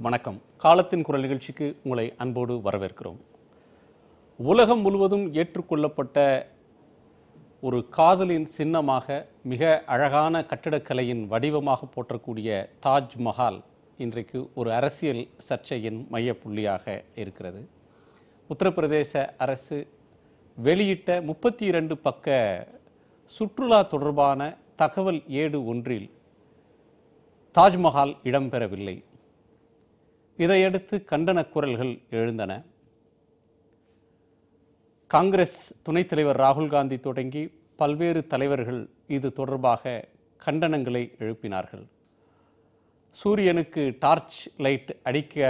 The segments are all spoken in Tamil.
வணக்கம் காலத்தின் குரல் நிகழ்ச்சிக்கு உங்களை அன்போடு வரவேற்கிறோம் உலகம் முழுவதும் ஏற்றுக்கொள்ளப்பட்ட ஒரு காதலின் சின்னமாக மிக அழகான கட்டிடக்கலையின் வடிவமாக போற்றக்கூடிய தாஜ் மஹால் இன்றைக்கு ஒரு அரசியல் சர்ச்சையின் மையப்புள்ளியாக இருக்கிறது உத்தரப்பிரதேச அரசு வெளியிட்ட முப்பத்தி இரண்டு பக்க சுற்றுலா தொடர்பான தகவல் ஏடு ஒன்றில் தாஜ்மஹால் இடம்பெறவில்லை இதையடுத்து கண்டன குரல்கள் எழுந்தன காங்கிரஸ் துணைத் தலைவர் ராகுல் காந்தி தொடங்கி பல்வேறு தலைவர்கள் இது தொடர்பாக கண்டனங்களை எழுப்பினார்கள் சூரியனுக்கு டார்ச் லைட் அடிக்க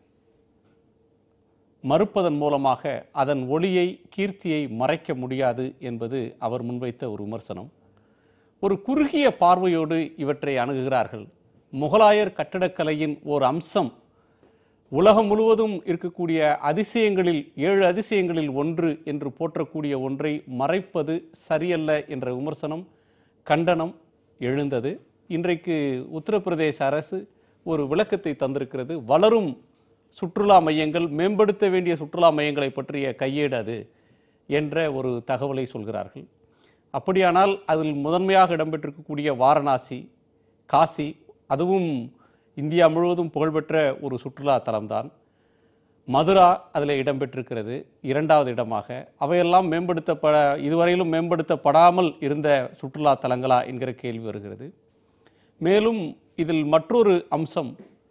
மறுப்பதன் மூலமாக அதன் ஒளியை கீர்த்தியை மறைக்க முடியாது என்பது அவர் முன்வைத்த ஒரு விமர்சனம் ஒரு குறுகிய பார்வையோடு இவற்றை அணுகுகிறார்கள் முகலாயர் கட்டடக்கலையின் ஓர் அம்சம் உலகம் முழுவதும் இருக்கக்கூடிய அதிசயங்களில் ஏழு அதிசயங்களில் ஒன்று என்று போற்றக்கூடிய ஒன்றை மறைப்பது சரியல்ல என்ற விமர்சனம் கண்டனம் எழுந்தது இன்றைக்கு உத்தரப்பிரதேச அரசு ஒரு விளக்கத்தை தந்திருக்கிறது வளரும் சுற்றுலா மையங்கள் மேம்படுத்த வேண்டிய சுற்றுலா மையங்களை பற்றிய கையேடு அது என்ற ஒரு தகவலை சொல்கிறார்கள் அப்படியானால் அதில் முதன்மையாக இடம்பெற்றிருக்கக்கூடிய வாரணாசி காசி அதுவும் இந்தியா முழுவதும் புகழ்பெற்ற ஒரு சுற்றுலா தலம்தான் மதுரா அதில் இடம்பெற்றிருக்கிறது இரண்டாவது இடமாக அவையெல்லாம் மேம்படுத்தப்பட இதுவரையிலும் மேம்படுத்தப்படாமல் இருந்த சுற்றுலா தலங்களா என்கிற கேள்வி வருகிறது மேலும் இதில் மற்றொரு அம்சம்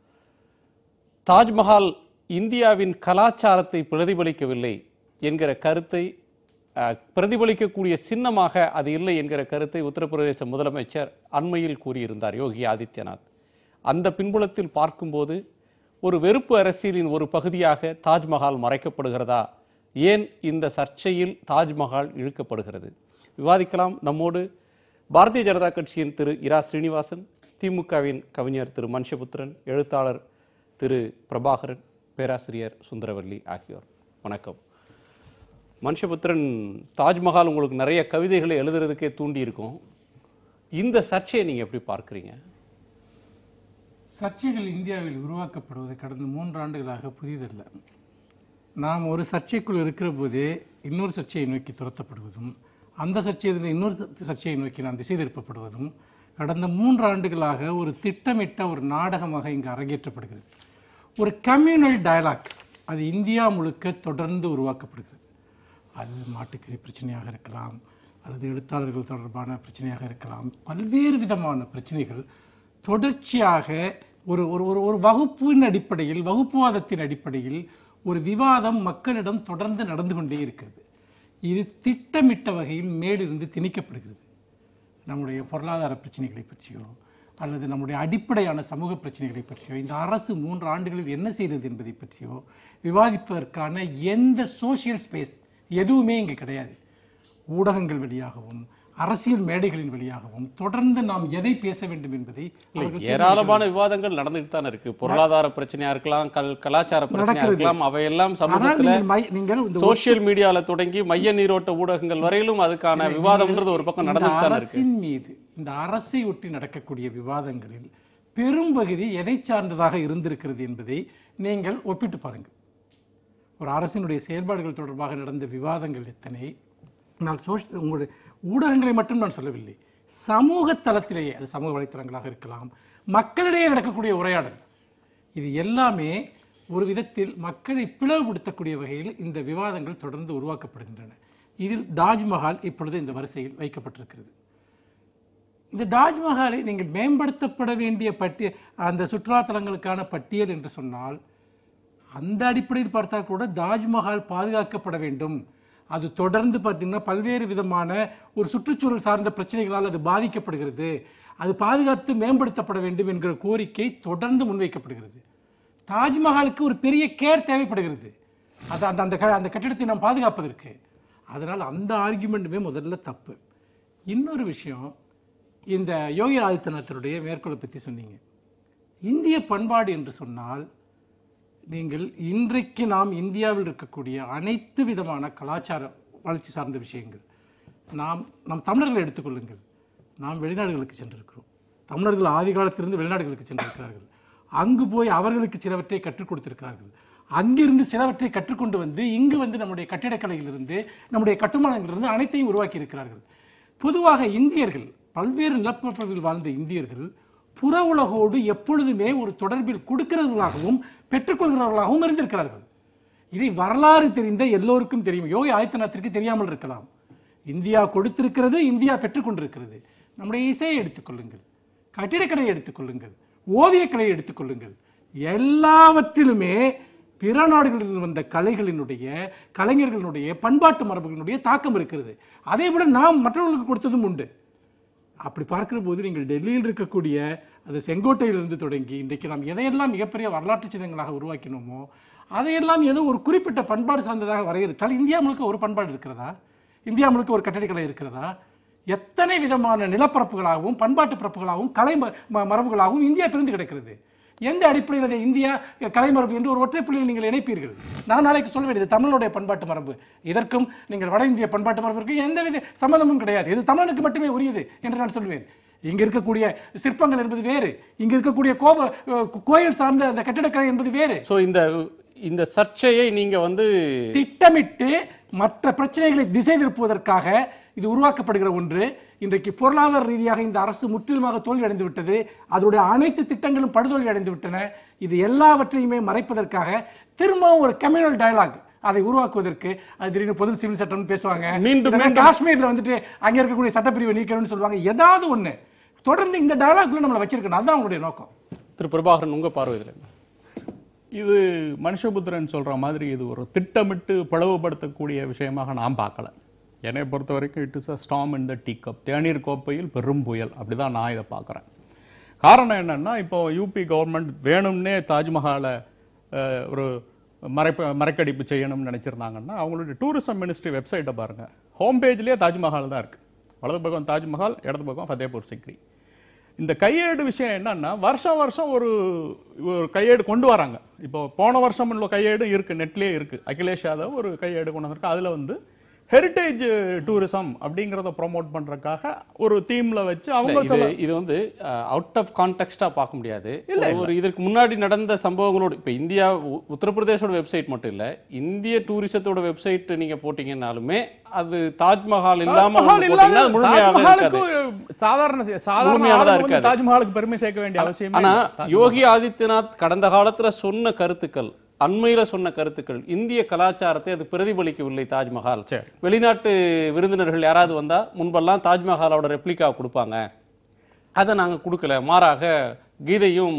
தாஜ்மஹால் இந்தியாவின் கலாச்சாரத்தை பிரதிபலிக்கவில்லை என்கிற கருத்தை அஹ், பிரதிபலிக்கக்கூடிய சின்னமாக அது இல்லை என்கிற கருத்தை உத்தரப்பிரதேச முதலமைச்சர் அண்மையில் கூறியிருந்தார் யோகி ஆதித்யநாத் அந்த பின்புலத்தில் பார்க்கும்போது ஒரு வெறுப்பு அரசியலின் ஒரு பகுதியாக தாஜ்மஹால் மறைக்கப்படுகிறதா ஏன் இந்த சர்ச்சையில் தாஜ்மஹால் இழுக்கப்படுகிறது விவாதிக்கலாம் நம்மோடு பாரதிய ஜனதா கட்சியின் திரு இரா ஸ்ரீனிவாசன் திமுகவின் கவிஞர் திரு மனுஷபுத்திரன் எழுத்தாளர் திரு பிரபாகரன் பேராசிரியர் சுந்தரவல்லி ஆகியோர் வணக்கம் மனுஷபுத்திரன் தாஜ்மஹால் உங்களுக்கு நிறைய கவிதைகளை எழுதுறதுக்கே தூண்டி இருக்கும் இந்த சர்ச்சையை நீங்க எப்படி பார்க்குறீங்க சர்ச்சைகள் இந்தியாவில் உருவாக்கப்படுவது கடந்த மூன்று ஆண்டுகளாக புதிதல்ல நாம் ஒரு சர்ச்சைக்குள் இருக்கிற போதே இன்னொரு சர்ச்சையை நோக்கி துரத்தப்படுவதும் அந்த சர்ச்சையிலிருந்து இன்னொரு ச- சர்ச்சையை நோக்கி நாம் திசை திருப்பப்படுவதும் கடந்த மூன்று ஆண்டுகளாக ஒரு திட்டமிட்ட ஒரு நாடகமாக இங்கு அரங்கேற்றப்படுகிறது ஒரு கம்யூனல் டயலாக் அது இந்தியா முழுக்க தொடர்ந்து உருவாக்கப்படுகிறது அது மாட்டுக்கறி பிரச்சனையாக இருக்கலாம் அல்லது எழுத்தாளர்கள் தொடர்பான பிரச்சனையாக இருக்கலாம் பல்வேறு விதமான பிரச்சனைகள் தொடர்ச்சியாக ஒரு ஒரு ஒரு ஒரு வகுப்பின் அடிப்படையில் வகுப்புவாதத்தின் அடிப்படையில் ஒரு விவாதம் மக்களிடம் தொடர்ந்து நடந்து கொண்டே இருக்கிறது இது திட்டமிட்ட வகையில் மேலிருந்து திணிக்கப்படுகிறது நம்முடைய பொருளாதார பிரச்சனைகளை பற்றியோ அல்லது நம்முடைய அடிப்படையான சமூக பிரச்சனைகளை பற்றியோ இந்த அரசு மூன்று ஆண்டுகளில் என்ன செய்தது என்பதை பற்றியோ விவாதிப்பதற்கான எந்த சோஷியல் ஸ்பேஸ் எதுவுமே இங்கே கிடையாது ஊடகங்கள் வழியாகவும் அரசியல் மேடைகளின் வழியாகவும் தொடர்ந்து நாம் எதை பேச வேண்டும் என்பதை அவர்கள் ஏராளமான விவாதங்கள் நடந்துட்டு தானே இருக்கு பொருளாதார பிரச்சனையா இருக்கலாம் கல் கலாச்சார பிரச்சனையா நடக்கிறது. இருக்கலாம் அவையெல்லாம் ஆனால் சமூகத்துல நீங்கள் மை- நீங்கள் இந்த சோசியல் மீடியால தொடங்கி மைய நீரோட்ட ஊடகங்கள் வரையிலும் அதுக்கான விவாதம்ன்றது ஒரு பக்கம் இந்த நடந்துட்டு தானே இருக்கு அரசின் மீது இந்த அரசை ஒட்டி நடக்கக்கூடிய விவாதங்களில் பெரும்பகுதி எதை சார்ந்ததாக இருந்திருக்கிறது என்பதை நீங்கள் ஒப்பிட்டு பாருங்கள் ஒரு அரசினுடைய செயல்பாடுகள் தொடர்பாக நடந்த விவாதங்கள் எத்தனை நான் சோஷ் உங்களுடைய ஊடகங்களை மட்டும் நான் சொல்லவில்லை சமூக தளத்திலேயே அது சமூக வலைத்தளங்களாக இருக்கலாம் மக்களிடையே நடக்கக்கூடிய உரையாடல் இது எல்லாமே ஒரு விதத்தில் மக்களை பிளவுபடுத்தக்கூடிய வகையில் இந்த விவாதங்கள் தொடர்ந்து உருவாக்கப்படுகின்றன இதில் தாஜ்மஹால் இப்பொழுது இந்த வரிசையில் வைக்கப்பட்டிருக்கிறது இந்த தாஜ்மஹாலை நீங்கள் மேம்படுத்தப்பட வேண்டிய பட்டிய அந்த சுற்றுலாத்தலங்களுக்கான பட்டியல் என்று சொன்னால் அந்த அடிப்படையில் பார்த்தால் கூட தாஜ்மஹால் பாதுகாக்கப்பட வேண்டும் அது தொடர்ந்து பார்த்தீங்கன்னா பல்வேறு விதமான ஒரு சுற்றுச்சூழல் சார்ந்த பிரச்சனைகளால் அது பாதிக்கப்படுகிறது அது பாதுகாத்து மேம்படுத்தப்பட வேண்டும் என்கிற கோரிக்கை தொடர்ந்து முன்வைக்கப்படுகிறது தாஜ்மஹாலுக்கு ஒரு பெரிய கேர் தேவைப்படுகிறது அது அந்த அந்த க- அந்த கட்டிடத்தை நாம் பாதுகாப்பதற்கு அதனால் அந்த ஆர்குமெண்ட்டுமே முதல்ல தப்பு இன்னொரு விஷயம் இந்த யோகி ஆதித்யநாத்தனுடைய மேற்கோளை பற்றி சொன்னீங்க இந்திய பண்பாடு என்று சொன்னால் நீங்கள் இன்றைக்கு நாம் இந்தியாவில் இருக்கக்கூடிய அனைத்து விதமான கலாச்சார வளர்ச்சி சார்ந்த விஷயங்கள் நாம் நம் தமிழர்களை எடுத்துக்கொள்ளுங்கள் நாம் வெளிநாடுகளுக்கு சென்றிருக்கிறோம் தமிழர்கள் ஆதி காலத்திலிருந்து வெளிநாடுகளுக்கு சென்றிருக்கிறார்கள் அங்கு போய் அவர்களுக்கு சிலவற்றை கற்றுக் கொடுத்திருக்கிறார்கள் அங்கிருந்து சிலவற்றை கற்றுக்கொண்டு வந்து இங்கு வந்து நம்முடைய கட்டிடக்கலையிலிருந்து நம்முடைய கட்டுமானங்களிலிருந்து அனைத்தையும் உருவாக்கி இருக்கிறார்கள் பொதுவாக இந்தியர்கள் பல்வேறு நிலப்பரப்புகளில் வாழ்ந்த இந்தியர்கள் புற உலகோடு எப்பொழுதுமே ஒரு தொடர்பில் கொடுக்கிறவர்களாகவும் பெற்றுக்கொள்கிறவர்களாகவும் இருந்திருக்கிறார்கள் இதை வரலாறு தெரிந்த எல்லோருக்கும் தெரியும் யோகி ஆதித்யநாத்திற்கு தெரியாமல் இருக்கலாம் இந்தியா கொடுத்திருக்கிறது இந்தியா பெற்றுக்கொண்டிருக்கிறது நம்முடைய இசையை எடுத்துக்கொள்ளுங்கள் கட்டிடக்கலையை எடுத்துக்கொள்ளுங்கள் ஓவியக்கலையை எடுத்துக்கொள்ளுங்கள் எல்லாவற்றிலுமே பிற நாடுகளில் வந்த கலைகளினுடைய கலைஞர்களினுடைய பண்பாட்டு மரபுகளினுடைய தாக்கம் இருக்கிறது அதே விட நாம் மற்றவர்களுக்கு கொடுத்ததும் உண்டு அப்படி பார்க்கிற போது நீங்கள் டெல்லியில் இருக்கக்கூடிய அந்த செங்கோட்டையிலிருந்து தொடங்கி இன்றைக்கு நாம் எதையெல்லாம் மிகப்பெரிய வரலாற்று சின்னங்களாக உருவாக்கினோமோ அதையெல்லாம் ஏதோ ஒரு குறிப்பிட்ட பண்பாடு சார்ந்ததாக வரையறுத்தால் இந்தியா முழுக்க ஒரு பண்பாடு இருக்கிறதா இந்தியா முழுக்க ஒரு கட்டடக்கலை இருக்கிறதா எத்தனை விதமான நிலப்பரப்புகளாகவும் பண்பாட்டு பரப்புகளாகவும் கலை ம- ம- மரபுகளாகவும் இந்தியா பிரிந்து கிடக்கிறது எந்த அடிப்படையில் அதை இந்தியா கலைமரபு என்று ஒரு ஒற்றை புள்ளியில் நீங்கள் இணைப்பீர்கள் நான் நாளைக்கு சொல்ல வேண்டியது தமிழனுடைய பண்பாட்டு மரபு இதற்கும் நீங்கள் வட இந்திய பண்பாட்டு மரபிற்கு எந்தவித சம்மதமும் கிடையாது இது தமிழனுக்கு மட்டுமே உரியது என்று நான் சொல்வேன் இங்க இருக்கக்கூடிய சிற்பங்கள் என்பது வேறு இங்க இருக்கக்கூடிய கோப அஹ், கோயில் சார்ந்த அந்த கட்டிடக்கலை என்பது வேறு ஸோ இந்த இந்த சர்ச்சையை நீங்க வந்து திட்டமிட்டு மற்ற பிரச்சனைகளை திசை திருப்புவதற்காக இது உருவாக்கப்படுகிற ஒன்று இன்றைக்கு பொருளாதார ரீதியாக இந்த அரசு முற்றிலுமாக தோல்வி அடைந்து விட்டது அதனுடைய அனைத்து திட்டங்களும் படுதோல்வி அடைந்து விட்டன இது எல்லாவற்றையுமே மறைப்பதற்காக திரும்பவும் ஒரு கம்யூனல் டயலாக் அதை உருவாக்குவதற்கு அது திடீர்னு பொது சிவில் சட்டம்னு பேசுவாங்க மீண்டும் இல்லைன்னா காஷ்மீர்ல வந்துட்டு அங்க இருக்கக்கூடிய சட்டப்பிரிவை நீக்கணும்னு சொல்லுவாங்க ஏதாவது ஒண்ணு தொடர்ந்து இந்த டயலாக்ல நம்மளை வச்சிருக்கணும் அதுதான் அவங்களுடைய நோக்கம் திரு பிரபாகரன் உங்க பார்வை இதுல என்ன? இது மனுஷபுத்திரன் சொல்ற மாதிரி இது ஒரு திட்டமிட்டு பிளவுபடுத்தக்கூடிய விஷயமாக நான் பார்க்கல என்னை பொறுத்த வரைக்கும் it is a storm in the tea cup தேநீர் கோப்பையில் பெரும் புயல் அப்படிதான் நான் இதை பார்க்குறேன் காரணம் என்னன்னா இப்போ யூபி கவர்மெண்ட் வேணும்னே தாஜ்மஹாலை அஹ், ஒரு மறைப்ப மறைக்கடிப்பு செய்யணும்னு நினச்சிருந்தாங்கன்னா அவங்களுடைய டூரிசம் மினிஸ்ட்ரி வெப்சைட்டை பாருங்க ஹோம் பேஜ்லேயே தாஜ்மஹால் தான் இருக்கு வலது பக்கம் தாஜ்மஹால் இடது பக்கம் ஃபதேபூர் சிக்ரி இந்த கையேடு விஷயம் என்னன்னா வருஷம் வருஷம் ஒரு ஒரு கையேடு கொண்டு வராங்க இப்போ போன வருஷம் உள்ள கையேடு இருக்கு நெட்லயே இருக்கு அகிலேஷ் யாதவ் ஒரு கையேடு கொண்டு வந்திருக்கு அதுல வந்து ஹெரிட்டேஜ் டூரிசம் அப்படிங்கிறத ப்ரோமோட் பண்றதுக்காக ஒரு தீம்ல வச்சு அவங்க இது சொல்ல இது வந்து அவுட் ஆஃப் கான்டெக்ஸ்டா பார்க்க முடியாது ஒரு இதற்கு முன்னாடி நடந்த சம்பவங்களோடு இப்ப இந்தியா உ- உத்தரப்பிரதேசோட வெப்சைட் மட்டும் இல்ல இந்திய டூரிசத்தோட வெப்சைட் நீங்க போட்டீங்கன்னாலுமே அது தாஜ்மஹால் இல்லாம தாஜ்மஹால் ஒண்ணு போட்டீங்கன்னா இல்லாத முழுமையாக தாஜ்மஹாலுக்கு இருக்காது. ஒரு சாதாரண சாதாரண முழுமையானதா ஆளுங்க வந்து இருக்காது. தாஜ்மஹாலுக்கு பெருமை சேர்க்க வேண்டிய அவசியமே ஆனா இல்லை. யோகி ஆதித்யநாத் கடந்த காலத்துல சொன்ன கருத்துக்கள் அண்மையில சொன்ன கருத்துக்கள் இந்திய கலாச்சாரத்தை அது பிரதிபலிக்கவில்லை தாஜ்மஹால் சரி. வெளிநாட்டு விருந்தினர்கள் யாராவது வந்தா முன்பெல்லாம் தாஜ்மஹாலோட ரெப்ளிகா கொடுப்பாங்க அதை நாங்க கொடுக்கல மாறாக கீதையும்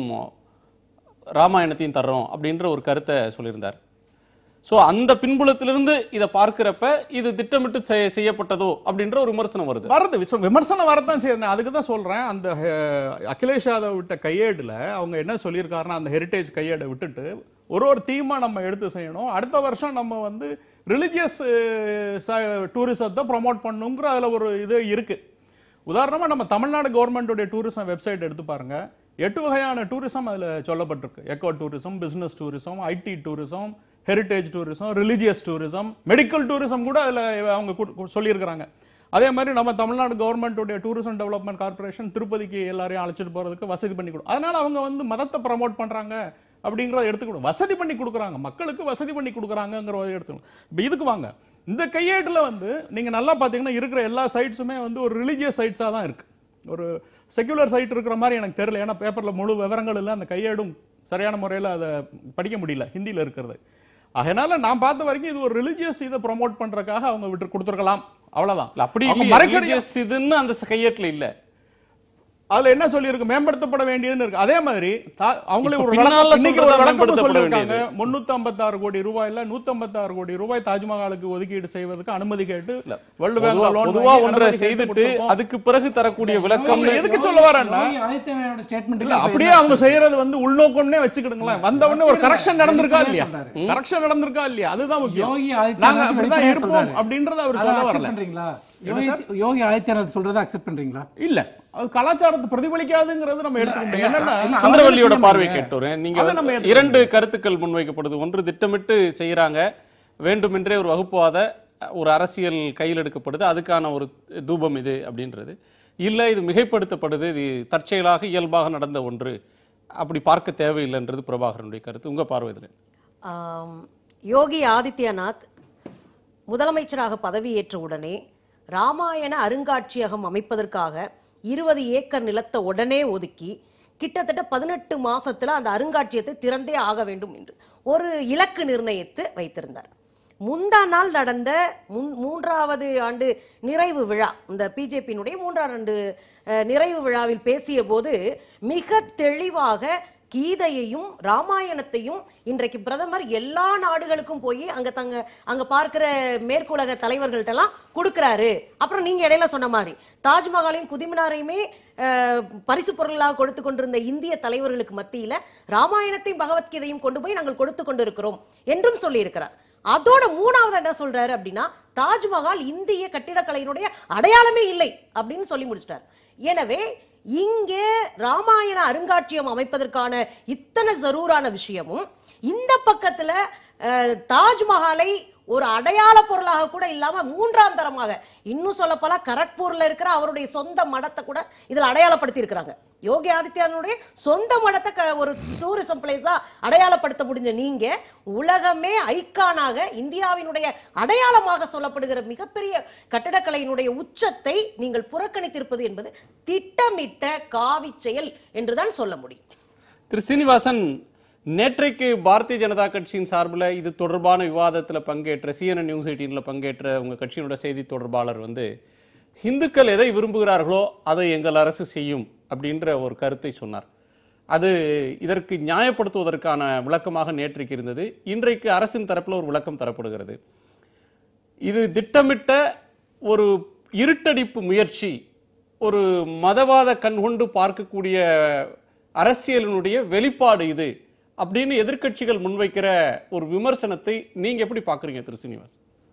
ராமாயணத்தையும் தர்றோம் அப்படின்ற ஒரு கருத்தை சொல்லியிருந்தார் சோ அந்த பின்புலத்திலிருந்து இதை பார்க்கிறப்ப இது திட்டமிட்டு செய- செய்யப்பட்டதோ அப்படின்ற ஒரு விமர்சனம் வருது வருது விச- விமர்சனம் வரத்தான் செய்யுது அதுக்கு தான் சொல்றேன் அந்த அஹ், அகிலேஷ் யாதவ் விட்ட கையேடுல அவங்க என்ன சொல்லியிருக்காருன்னா அந்த ஹெரிட்டேஜ் கையேடை விட்டுட்டு ஒரு ஒரு தீமா நம்ம எடுத்து செய்யணும் அடுத்த வருஷம் நம்ம வந்து ரிலிஜியஸ் டூரிசத்தை ப்ரோமோட் பண்ணுங்கிற அதுல ஒரு இது இருக்கு உதாரணமா நம்ம தமிழ்நாடு கவர்மெண்ட்டுடைய டூரிசம் வெப்சைட் எடுத்து பாருங்க எட்டு வகையான டூரிசம் அதுல சொல்லப்பட்டிருக்கு eco tourism business tourism IT tourism heritage tourism religious tourism medical tourism கூட அதுல அவங்க கு- கு- சொல்லியிருக்கிறாங்க அதே மாதிரி நம்ம தமிழ்நாடு கவர்மெண்ட்டுடைய டூரிசம் டெவலப்மெண்ட் கார்ப்பரேஷன் திருப்பதிக்கு எல்லாரையும் அழைச்சிட்டு போறதுக்கு வசதி பண்ணி கொடு அதனால அவங்க வந்து மதத்தை ப்ரமோட் பண்றாங்க அப்படிங்கிறத எடுத்துக்கணும் வசதி பண்ணி கொடுக்குறாங்க மக்களுக்கு வசதி பண்ணி கொடுக்குறாங்கிறத எடுத்துக்கணும் இப்போ இதுக்கு வாங்க இந்த கையேட்டில் வந்து நீங்க நல்லா பார்த்தீங்கன்னா இருக்கிற எல்லா சைட்ஸுமே வந்து ஒரு ரிலீஜியஸ் சைட்ஸாக தான் இருக்கு ஒரு செக்யுலர் சைட் இருக்கிற மாதிரி எனக்கு தெரியல ஏன்னா பேப்பர்ல முழு விவரங்கள் இல்லை அந்த கையேடும் சரியான முறையில் அதை படிக்க முடியல ஹிந்தியில் இருக்கிறது அதனால நான் பார்த்த வரைக்கும் இது ஒரு ரிலிஜியஸ் இதை ப்ரோமோட் பண்றதுக்காக அவங்க விட்டு கொடுத்துருக்கலாம் அவ்வளவுதான் இல்ல, அப்படி அவங்க இல்லையே. மறைக்கடி Religious இதுன்னு அந்த கையேட்டுல இல்ல அதுல என்ன சொல்லியிருக்கு மேம்படுத்தப்பட வேண்டியதுன்னு இருக்கு அதே மாதிரி தா- அவங்களே இப்ப ஒரு பின்னால விளக்கம் இன்னைக்கு ஒரு சொல்றதா விளக்கமும் மேம்படுத்தப்பட சொல்லியிருக்காங்க முன்னூத்தி ஐம்பத்தாறு கோடி ரூபாயில நூத்தி ஐம்பத்தாறு கோடி ரூபாய் தாஜ்மஹாலுக்கு ஒதுக்கீடு செய்வதற்கு அனுமதி கேட்டு வேர்ல்டு பேங்க் பொதுவா- லோன் பொதுவா ஒன்றை செய்துட்டு அதுக்கு பிறகு தரக்கூடிய விளக்கம் அவங்க எதுக்கு சொல்ல வரேன்னா யோகி ஆதித்யநாதோட statement இல்ல அப்படியே அவங்க செய்யறது வந்து உள்நோக்கம்னே வச்சுக்கிடுங்களேன் வந்த உடனே ஒரு கரெக்ஷன் நடந்திருக்கா இல்லையா சொல்றாரு. கரெக்ஷன் நடந்திருக்கா இல்லையா அதுதான் முக்கியம் யோகி நாங்க ஆதித்யநாத் அப்படிதான் வெளிப்படையா இருப்போம் சொல்றாரு. அப்படின்றத அவர் அதை சொல்ல accept வரல பண்றீங்களா யோகி யோகி ஆதித்யநாத் சொல்றதை அக்செப்ட் பண்றீங்களா இல்ல அது கலாச்சாரத்தை பிரதிபலிக்காதுங்கிறது நம்ம எடுத்துக்க முடியும் என்னன்னா இல்ல, சுந்தரவல்லியோட அவர்கள் பார்வை செய்யணும். கேட்டோம் நீங்க அதை நம்ம வந்து இரண்டு கருத்துக்கள் முன்வைக்கப்படுது ஒன்று திட்டமிட்டு செய்யறாங்க வேண்டுமென்றே ஒரு வகுப்புவாத ஒரு அரசியல் கையில் எடுக்கப்படுது அதுக்கான ஒரு தூபம் இது அப்படின்றது இல்ல இது மிகைப்படுத்தப்படுது இது தற்செயலாக இயல்பாக நடந்த ஒன்று அப்படி பார்க்க தேவையில்லைன்றது பிரபாகரனுடைய கருத்து உங்க பார்வை இதுல ஆம், யோகி ஆதித்யநாத் முதலமைச்சராக பதவியேற்ற உடனே ராமாயண அருங்காட்சியகம் அமைப்பதற்காக இருபது ஏக்கர் நிலத்தை உடனே ஒதுக்கி கிட்டத்தட்ட பதினெட்டு மாசத்துல அந்த அருங்காட்சியகத்தை திறந்தே ஆக வேண்டும் என்று ஒரு இலக்கு நிர்ணயித்து வைத்திருந்தார் முந்தா நாள் நடந்த முன் மூன்றாவது ஆண்டு நிறைவு விழா இந்த பிஜேபியினுடைய மூன்றாம் ஆண்டு அஹ், நிறைவு விழாவில் பேசிய போது மிக தெளிவாக கீதையையும் ராமாயணத்தையும் இன்றைக்கு பிரதமர் எல்லா நாடுகளுக்கும் போய் அங்க தங்க அங்க பார்க்கிற மேற்குலக தலைவர்கள்ட்ட எல்லாம் கொடுக்கறாரு அப்புறம் நீங்க இடையில சொன்ன மாதிரி தாஜ்மஹாலையும் குதிமினாரையுமே அஹ், பரிசு பொருளாக கொடுத்து கொண்டிருந்த இந்திய தலைவர்களுக்கு மத்தியில ராமாயணத்தையும் பகவத்கீதையும் கொண்டு போய் நாங்கள் கொடுத்து கொண்டிருக்கிறோம் என்றும் சொல்லியிருக்கிறார் அதோட மூணாவது என்ன சொல்றாரு அப்படின்னா தாஜ்மஹால் இந்திய கட்டிடக்கலையினுடைய அடையாளமே இல்லை அப்படின்னு சொல்லி முடிச்சிட்டார் எனவே இங்கே ராமாயண அருங்காட்சியகம் அமைப்பதற்கான இத்தனை ஜரூரான விஷயமும் இந்த பக்கத்துல அஹ், தாஜ்மஹாலை ஒரு அடையாள பொருளாக கூட இல்லாம மூன்றாம் தரமாக இன்னும் சொல்ல போல கரக்பூர்ல இருக்கிற அவருடைய சொந்த மடத்தை கூட இதுல அடையாளப்படுத்தி இருக்கிறாங்க யோகி ஆதித்யநாதனுடைய சொந்த மடத்தை க- ஒரு டூரிசம் பிளேஸா அடையாளப்படுத்த முடிஞ்ச நீங்க உலகமே ஐக்கானாக இந்தியாவினுடைய அடையாளமாக சொல்லப்படுகிற மிகப்பெரிய கட்டடக்கலையினுடைய உச்சத்தை நீங்கள் புறக்கணித்திருப்பது என்பது திட்டமிட்ட காவி செயல் என்றுதான் சொல்ல முடியும் திரு சீனிவாசன் நேற்றைக்கு பாரதிய ஜனதா கட்சியின் சார்பில் இது தொடர்பான விவாதத்தில் பங்கேற்ற சிஎன்என் நியூஸ் எயிட்டீனில் பங்கேற்ற உங்கள் கட்சியினோட செய்தி தொடர்பாளர் வந்து இந்துக்கள் எதை விரும்புகிறார்களோ அதை எங்கள் அரசு செய்யும் அப்படின்ற ஒரு கருத்தை சொன்னார் அது இதற்கு நியாயப்படுத்துவதற்கான விளக்கமாக நேற்றைக்கு இருந்தது இன்றைக்கு அரசின் தரப்பில் ஒரு விளக்கம் தரப்படுகிறது இது திட்டமிட்ட ஒரு இருட்டடிப்பு முயற்சி ஒரு மதவாத கண்கொண்டு பார்க்கக்கூடிய அரசியலினுடைய வெளிப்பாடு இது அப்படின்னு எதிர்க்கட்சிகள் முன்வைக்கிற ஒரு விமர்சனத்தை நீங்க எப்படி பார்க்கறீங்க திரு சீனிவாஸ்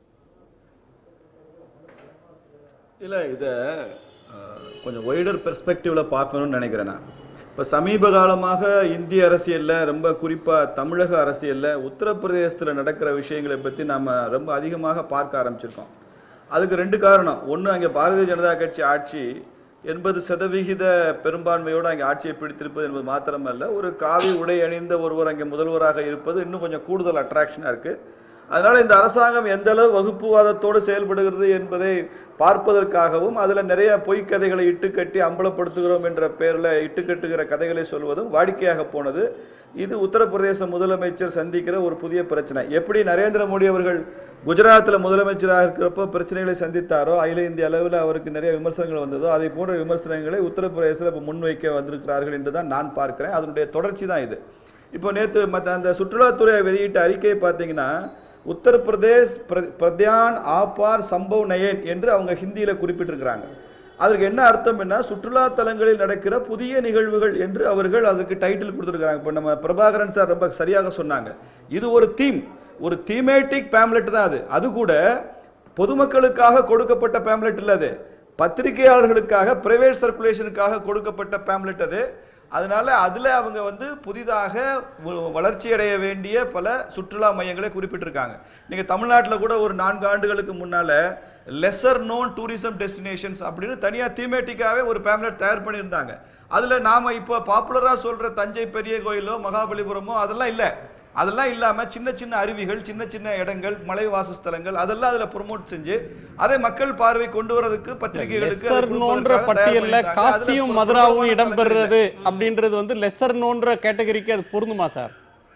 இல்லை இதை அஹ், கொஞ்சம் ஒய்டர் பெர்ஸ்பெக்டிவ்ல பார்க்கணும்னு நினைக்கிறேன் நான் இப்போ சமீப காலமாக இந்திய அரசியலில் ரொம்ப குறிப்பாக தமிழக அரசியலில் உத்தரப்பிரதேசத்தில் நடக்கிற விஷயங்களை பற்றி நம்ம ரொம்ப அதிகமாக பார்க்க ஆரம்பிச்சிருக்கோம் அதுக்கு ரெண்டு காரணம் ஒன்று அங்கே பாரதிய ஜனதா கட்சி ஆட்சி எண்பது சதவிகித பெரும்பான்மையோடு அங்கே ஆட்சியை பிடித்திருப்பது என்பது மாத்திரமல்ல ஒரு காவி உடை அணிந்த ஒருவர் அங்கே முதல்வராக இருப்பது இன்னும் கொஞ்சம் கூடுதல் அட்ராக்ஷனாக இருக்குது அதனால இந்த அரசாங்கம் எந்த அளவு வகுப்புவாதத்தோடு செயல்படுகிறது என்பதை பார்ப்பதற்காகவும் அதுல நிறைய பொய்க்கதைகளை இட்டுக்கட்டி அம்பலப்படுத்துகிறோம் என்ற பெயர்ல இட்டுக்கட்டுகிற கதைகளை சொல்வதும் வாடிக்கையாக போனது இது உத்தரப்பிரதேச முதலமைச்சர் சந்திக்கிற ஒரு புதிய பிரச்சனை எப்படி நரேந்திர மோடி அவர்கள் குஜராத்தில் முதலமைச்சராக இருக்கிறப்போ பிரச்சனைகளை சந்தித்தாரோ அகில இந்திய அளவில் அவருக்கு நிறைய விமர்சனங்கள் வந்ததோ அதை போன்ற விமர்சனங்களை உத்தரப்பிரதேசத்தில் இப்போ முன்வைக்க வந்திருக்கிறார்கள் என்று தான் நான் பார்க்கிறேன் அதனுடைய தொடர்ச்சி தான் இது இப்போ நேற்று மற்ற அந்த சுற்றுலாத்துறை வெளியிட்ட அறிக்கையை பார்த்தீங்கன்னா உத்தரப்பிரதேஷ் பிர- பிரத்யான் ஆபார் சம்பவ் நயன் என்று அவங்க ஹிந்தியில குறிப்பிட்டிருக்கிறாங்க அதற்கு என்ன அர்த்தம் என்ன சுற்றுலா தலங்களில் நடக்கிற புதிய நிகழ்வுகள் என்று அவர்கள் அதுக்கு டைட்டில் கொடுத்துருக்காங்க இப்போ நம்ம பிரபாகரன் சார் ரொம்ப சரியாக சொன்னாங்க இது ஒரு தீம் ஒரு தீமேட்டிக் பேம்லெட் தான் அது அது கூட பொதுமக்களுக்காக கொடுக்கப்பட்ட பேம்லெட் இல்ல அது பத்திரிகையாளர்களுக்காக பிரைவேட் சர்க்குலேஷனுக்காக கொடுக்கப்பட்ட பேம்லெட் அது அதனால அதுல அவங்க வந்து புதிதாக வ- வளர்ச்சி அடைய வேண்டிய பல சுற்றுலா மையங்களை குறிப்பிட்டிருக்காங்க நீங்க தமிழ்நாட்டுல கூட ஒரு நான்கு ஆண்டுகளுக்கு முன்னால லெசர் நோன் டூரிசம் டெஸ்டினேஷன்ஸ் அப்படின்னு தனியா தீமேட்டிக்காவே ஒரு பேம்லெட் தயார் பண்ணியிருந்தாங்க அதுல நாம இப்போ பாப்புலரா சொல்ற தஞ்சை பெரிய கோயிலோ மகாபலிபுரமோ அதெல்லாம் இல்ல அதெல்லாம் இல்லாம சின்ன சின்ன அருவிகள் சின்ன சின்ன இடங்கள் மலை வாசஸ்தலங்கள் அதெல்லாம் அதுல ப்ரோமோட் செஞ்சு அதை மக்கள் பார்வை கொண்டு வரதுக்கு பத்திரிகைகளுக்கு அதை லெசர் நோன்ற கொடுப்பதற்காக தயார் பட்டியல்ல பண்ணியிருந்தாங்க. அதுல காசியும் ஒரு மதுராவும் பிரபலமான இடம்பெறுறது அப்படின்றது வந்து லெசர் நோன்ற கேட்டகரிக்கு அது பொருந்துமா சார்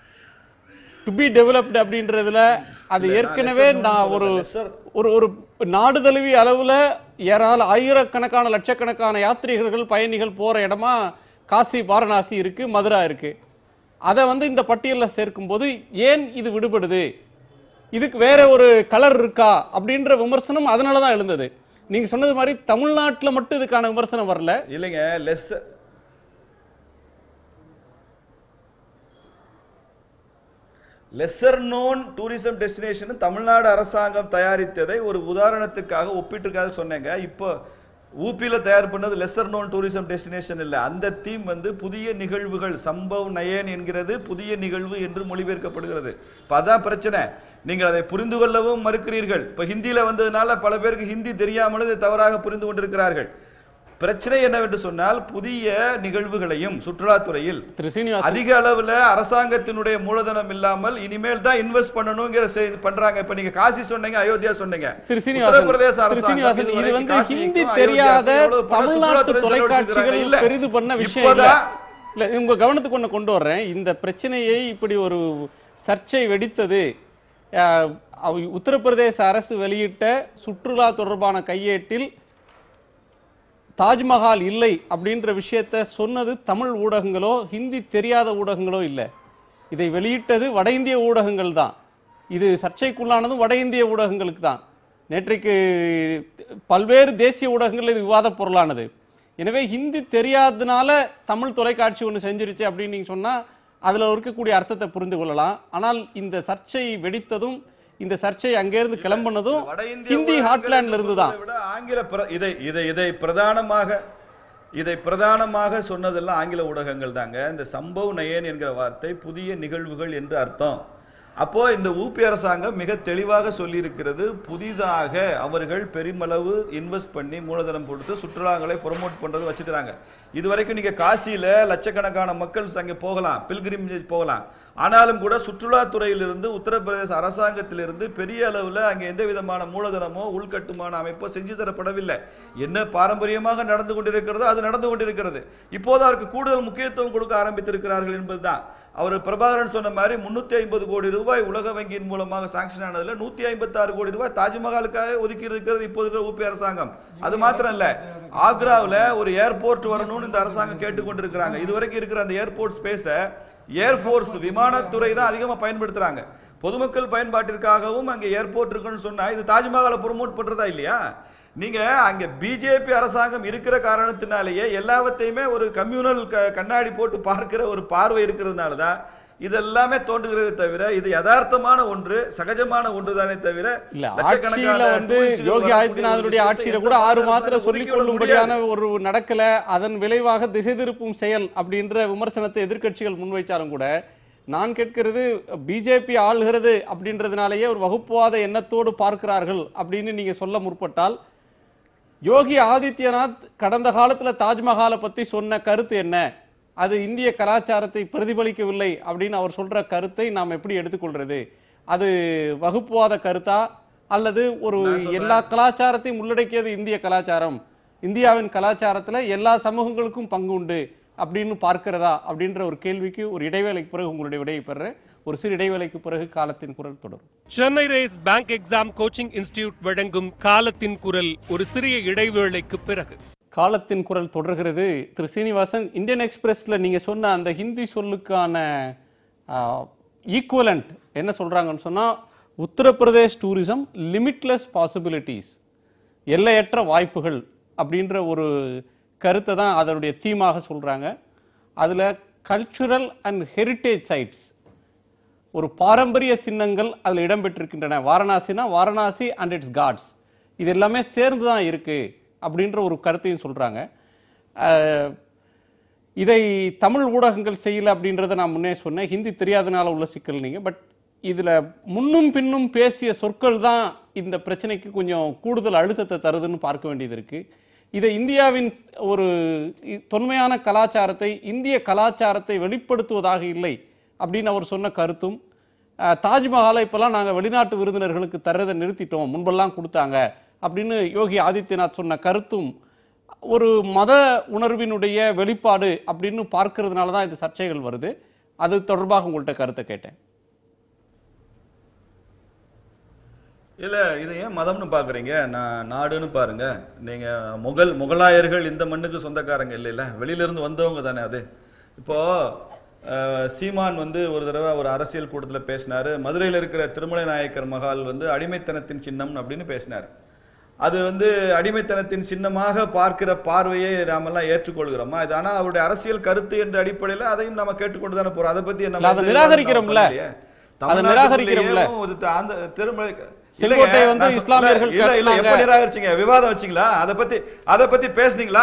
டு பி டெவலப்டு அப்படின்றதுல அது இல்ல, நான் ஏற்கனவே lesser known நான் ஒரு சொல்லல, lesser. ஒரு ஒரு நாடு தழுவிய அளவுல ஏறால ஆயிரக்கணக்கான லட்சக்கணக்கான யாத்ரீகர்கள் பயணிகள் போற இடமா காசி வாரணாசி இருக்கு மதுரா இருக்கு அதை வந்து இந்த பட்டியல்ல சேர்க்கும்போது ஏன் இது விடுபடுது இதுக்கு வேற ஒரு கலர் இருக்கா அப்படின்ற விமர்சனம் அதனால தான் எழுந்தது நீங்க சொன்னது மாதிரி தமிழ்நாட்டுல மட்டும் இதுக்கான விமர்சனம் வரல இல்லைங்க less lesser known tourism destination Tamil Nadu அரசாங்கம் தயாரித்ததை ஒரு உதாரணத்துக்காக ஒப்பிட்டுக்காக சொன்னேங்க இப்போ ஊபியில தயார் பண்ணது லெசர் நோன் டூரிசம் டெஸ்டினேஷன் இல்ல அந்த தீம் வந்து புதிய நிகழ்வுகள் சம்பவ் நயன் என்கிறது புதிய நிகழ்வு என்று மொழிபெயர்க்கப்படுகிறது இப்ப அதான் பிரச்சனை நீங்கள் அதை புரிந்து கொள்ளவும் மறுக்கிறீர்கள் இப்ப ஹிந்தியில வந்ததுனால பல பேருக்கு ஹிந்தி தெரியாமலும் இதை தவறாக புரிந்து கொண்டிருக்கிறார்கள் பிரச்சனை என்னவென்று சொன்னால் புதிய நிகழ்வுகளையும் சுற்றுலாத்துறையில் திரு சீனிவாசன் அதிக அளவுல அரசாங்கத்தினுடைய மூலதனம் இல்லாமல் இனிமேல் தான் இன்வெஸ்ட் பண்ணணுங்கிற செய்தி பண்றாங்க இப்ப நீங்க காசி சொன்னீங்க அயோத்தியா சொன்னீங்க திரு சீனிவாசன் உத்தரப்பிரதேச திரு அரசாங்கம் சீனிவாசன் இது இதுவரைக்கும் வந்து காசிக்கும் ஹிந்தி அயோத்தியாவுக்கும் தெரியாத எவ்வளவு பணம் தமிழ்நாட்டு சுற்றுலாத்துறை தொலைக்காட்சிகள் செலவழிச்சிருக்காங்க? இல்ல. பெரிது பண்ண விஷயம் இல்ல இப்போதான் இல்ல உங்க கவனத்துக்கு ஒண்ணு கொண்டு வர்றேன் இந்த பிரச்சனையை இப்படி ஒரு சர்ச்சை வெடித்தது அஹ், அவ- உத்தரப்பிரதேச அரசு வெளியிட்ட சுற்றுலா தொடர்பான கையேட்டில் தாஜ்மஹால் இல்லை அப்படின்ற விஷயத்த சொன்னது தமிழ் ஊடகங்களோ ஹிந்தி தெரியாத ஊடகங்களோ இல்லை இதை வெளியிட்டது வட இந்திய ஊடகங்கள் தான் இது சர்ச்சைக்குள்ளானதும் வட இந்திய ஊடகங்களுக்கு தான் நேற்றைக்கு பல்வேறு தேசிய ஊடகங்கள் இது விவாதப் பொருளானது எனவே ஹிந்தி தெரியாததுனால தமிழ் தொலைக்காட்சி ஒன்று செஞ்சிருச்சு அப்படின்னு நீங்க சொன்னா அதுல இருக்கக்கூடிய அர்த்தத்தை புரிந்து கொள்ளலாம் ஆனால் இந்த சர்ச்சை வெடித்ததும் இந்த சர்ச்சை அங்கேருந்து கிளம்புனதும் வட இந்திய ஹிந்தி ஊடகங்கள் ஹாட்லேண்ட்ல என்று இருந்து தான் சொல்வதை விட ஆங்கில பிர- இதை இதை இதை பிரதானமாக இதை பிரதானமாக சொன்னதெல்லாம் ஆங்கில ஊடகங்கள் தாங்க இந்த சம்பவ் நயன் என்கிற வார்த்தை புதிய நிகழ்வுகள் என்று அர்த்தம் அப்போ இந்த ஊபி அரசாங்கம் மிக தெளிவாக சொல்லியிருக்கிறது புதிதாக அவர்கள் பெருமளவு இன்வெஸ்ட் பண்ணி மூலதனம் கொடுத்து சுற்றுலாங்களை ப்ரொமோட் பண்றது வச்சுக்கிறாங்க இதுவரைக்கும் நீங்க காசியில லட்சக்கணக்கான மக்கள் அங்கே போகலாம் பில்கிரிமேஜ் போகலாம் ஆனாலும் கூட சுற்றுலாத்துறையிலிருந்து உத்தரப்பிரதேச அரசாங்கத்திலிருந்து பெரிய அளவுல அங்க எந்த விதமான மூலதனமோ உள்கட்டுமான அமைப்போ செஞ்சு தரப்படவில்லை என்ன பாரம்பரியமாக நடந்து கொண்டிருக்கிறதோ அது நடந்து கொண்டிருக்கிறது இப்போது அதற்கு கூடுதல் முக்கியத்துவம் கொடுக்க ஆரம்பித்திருக்கிறார்கள் என்பதுதான் அவர் பிரபாகரன் சொன்ன மாதிரி முன்னூத்தி ஐம்பது கோடி ரூபாய் உலக வங்கியின் மூலமாக சாங்ஷன் ஆனதுல நூத்தி ஐம்பத்தி ஆறு கோடி ரூபாய் தாஜ்மஹாலுக்காக ஒதுக்கி இருக்கிறது இப்போது இருக்கிற ஊபி அரசாங்கம் அது மாத்திரம் இல்ல ஆக்ராவுல ஒரு ஏர்போர்ட் வரணும்னு இந்த அரசாங்கம் கேட்டுக்கொண்டிருக்கிறாங்க இதுவரைக்கும் இருக்கிற அந்த ஏர்போர்ட் ஸ்பேஸை ஏர்ஃபோர்ஸ் விமானத்துறை தான் அதிகமா பயன்படுத்துறாங்க பொதுமக்கள் பயன்பாட்டிற்காகவும் அங்க ஏர்போர்ட் இருக்குன்னு சொன்னா இது தாஜ்மஹாலை ப்ரொமோட் பண்றதா இல்லையா நீங்க அங்க பிஜேபி அரசாங்கம் இருக்கிற காரணத்தினாலேயே எல்லாவற்றையுமே ஒரு கம்யூனல் கண்ணாடி போட்டு பார்க்கிற ஒரு பார்வை இருக்கிறதுனால தான் இதெல்லாமே தோன்றுகிறதே தவிர இது யதார்த்தமான ஒன்று சகஜமான ஒன்று தானே தவிர இல்ல லட்சக்கணக்கான ஆட்சியில வந்து touristகள் யோகி வரக்கூடிய ஆதித்யநாதனுடைய ஒரு ஆட்சியில விஷயத்தை கூட எந்த ஆறு மாநில மாத்திர அரசாங்கம் சொல்லிக் ஒதுக்கிவிட கொள்ளும்படியான ஒரு நடக்கல அதன் விளைவாக திசை திருப்பும் செயல் அப்படின்ற விமர்சனத்தை எதிர்க்கட்சிகள் முன்வைச்சாலும் கூட நான் கேட்கிறது பிஜேபி ஆளுகிறது அப்படின்றதுனாலேயே ஒரு வகுப்புவாத எண்ணத்தோடு பார்க்கிறார்கள் அப்படின்னு நீங்க சொல்ல முற்பட்டால் யோகி ஆதித்யநாத் கடந்த காலத்துல தாஜ்மஹாலை பத்தி சொன்ன கருத்து என்ன அது இந்திய கலாச்சாரத்தை பிரதிபலிக்கவில்லை அப்படின்னு அவர் சொல்ற கருத்தை நாம் எப்படி எடுத்துக்கொள்றது அது வகுப்புவாத கருத்தா அல்லது ஒரு எல்லா கலாச்சாரத்தையும் உள்ளடக்கியது இந்திய கலாச்சாரம் இந்தியாவின் கலாச்சாரத்துல எல்லா சமூகங்களுக்கும் பங்கு உண்டு அப்படின்னு பார்க்கிறதா அப்படின்ற ஒரு கேள்விக்கு ஒரு இடைவேளைக்கு பிறகு உங்களுடைய விடையை பெறுறேன் ஒரு சிறு இடைவேளைக்கு பிறகு காலத்தின் குரல் தொடரும் Chennai race bank exam coaching institute வழங்கும் காலத்தின் குரல் ஒரு சிறிய இடைவேளைக்கு பிறகு காலத்தின் குரல் தொடர்கிறது திரு சீனிவாசன் இந்தியன் எக்ஸ்பிரஸ்ல நீங்க சொன்ன அந்த ஹிந்தி சொல்லுக்கான ஈக்குவலண்ட் என்ன சொல்றாங்கன்னு சொன்னா உத்தரப்பிரதேஷ் டூரிசம் லிமிட்லெஸ் பாசிபிலிட்டிஸ் எல்லையற்ற வாய்ப்புகள் அப்படின்ற ஒரு கருத்தை தான் அதனுடைய தீமாக சொல்றாங்க அதுல கல்ச்சுரல் அண்ட் ஹெரிட்டேஜ் சைட்ஸ் ஒரு பாரம்பரிய சின்னங்கள் அதில் இடம்பெற்றிருக்கின்றன வாரணாசினா வாரணாசி அண்ட் இட்ஸ் காட்ஸ் இது எல்லாமே சேர்ந்து தான் இருக்கு அப்படின்ற ஒரு கருத்தையும் சொல்றாங்க அஹ், இதை தமிழ் ஊடகங்கள் செய்யல அப்படின்றத நான் முன்னே சொன்னேன் ஹிந்தி தெரியாதனால உள்ள சிக்கல் நீங்க பட் இதுல முன்னும் பின்னும் பேசிய சொற்கள் தான் இந்த பிரச்சனைக்கு கொஞ்சம் கூடுதல் அழுத்தத்தை தருதுன்னு பார்க்க வேண்டியது இருக்கு இதை இந்தியாவின் ஒரு இ- தொன்மையான கலாச்சாரத்தை இந்திய கலாச்சாரத்தை வெளிப்படுத்துவதாக இல்லை அப்படின்னு அவர் சொன்ன கருத்தும் அஹ், தாஜ்மஹாலை இப்போல்லாம் நாங்கள் வெளிநாட்டு விருந்தினர்களுக்கு தர்றதை நிறுத்திட்டோம் முன்பெல்லாம் கொடுத்தாங்க அப்படின்னு யோகி ஆதித்யநாத் சொன்ன கருத்தும் ஒரு மத உணர்வினுடைய வெளிப்பாடு அப்படின்னு பார்க்கறதுனால தான் இது சர்ச்சைகள் வருது அது தொடர்பாக உங்கள்கிட்ட கருத்தை கேட்டேன் இல்ல இதை ஏன் மதம்னு பாக்குறீங்க நான் நாடுன்னு பாருங்க நீங்க முகல் முகலாயர்கள் இந்த மண்ணுக்கு சொந்தக்காரங்க இல்லைல்ல வெளியில இருந்து வந்தவங்க தானே அது இப்போ அஹ், சீமான் வந்து ஒரு தடவை ஒரு அரசியல் கூட்டத்துல பேசினாரு மதுரையில் இருக்கிற திருமலை நாயக்கர் மகால் வந்து அடிமைத்தனத்தின் சின்னம் அப்படின்னு பேசினார் அது வந்து அடிமைத்தனத்தின் சின்னமாக பார்க்கிற பார்வையை நாமெல்லாம் ஏற்றுக்கொள்கிறோமா இது ஆனா அவருடைய அரசியல் கருத்து என்ற அடிப்படையில அதையும் நாம கேட்டுக்கொண்டு தானே போறோம் அதை பத்தி என்ன இல்ல, அதை நிராகரிக்கிறோம்ல. அதை நிராகரிக்கிறோம்ல. ஒரு த- அந்த திருமலை செங்கோட்டை வந்து நான் சொ- இஸ்லாமியர்கள் இல்ல இல்ல எப்ப கட்டினாங்க. நிராகரிச்சீங்க விவாதம் வச்சீங்களா அத பத்தி அத பத்தி பேசுனீங்களா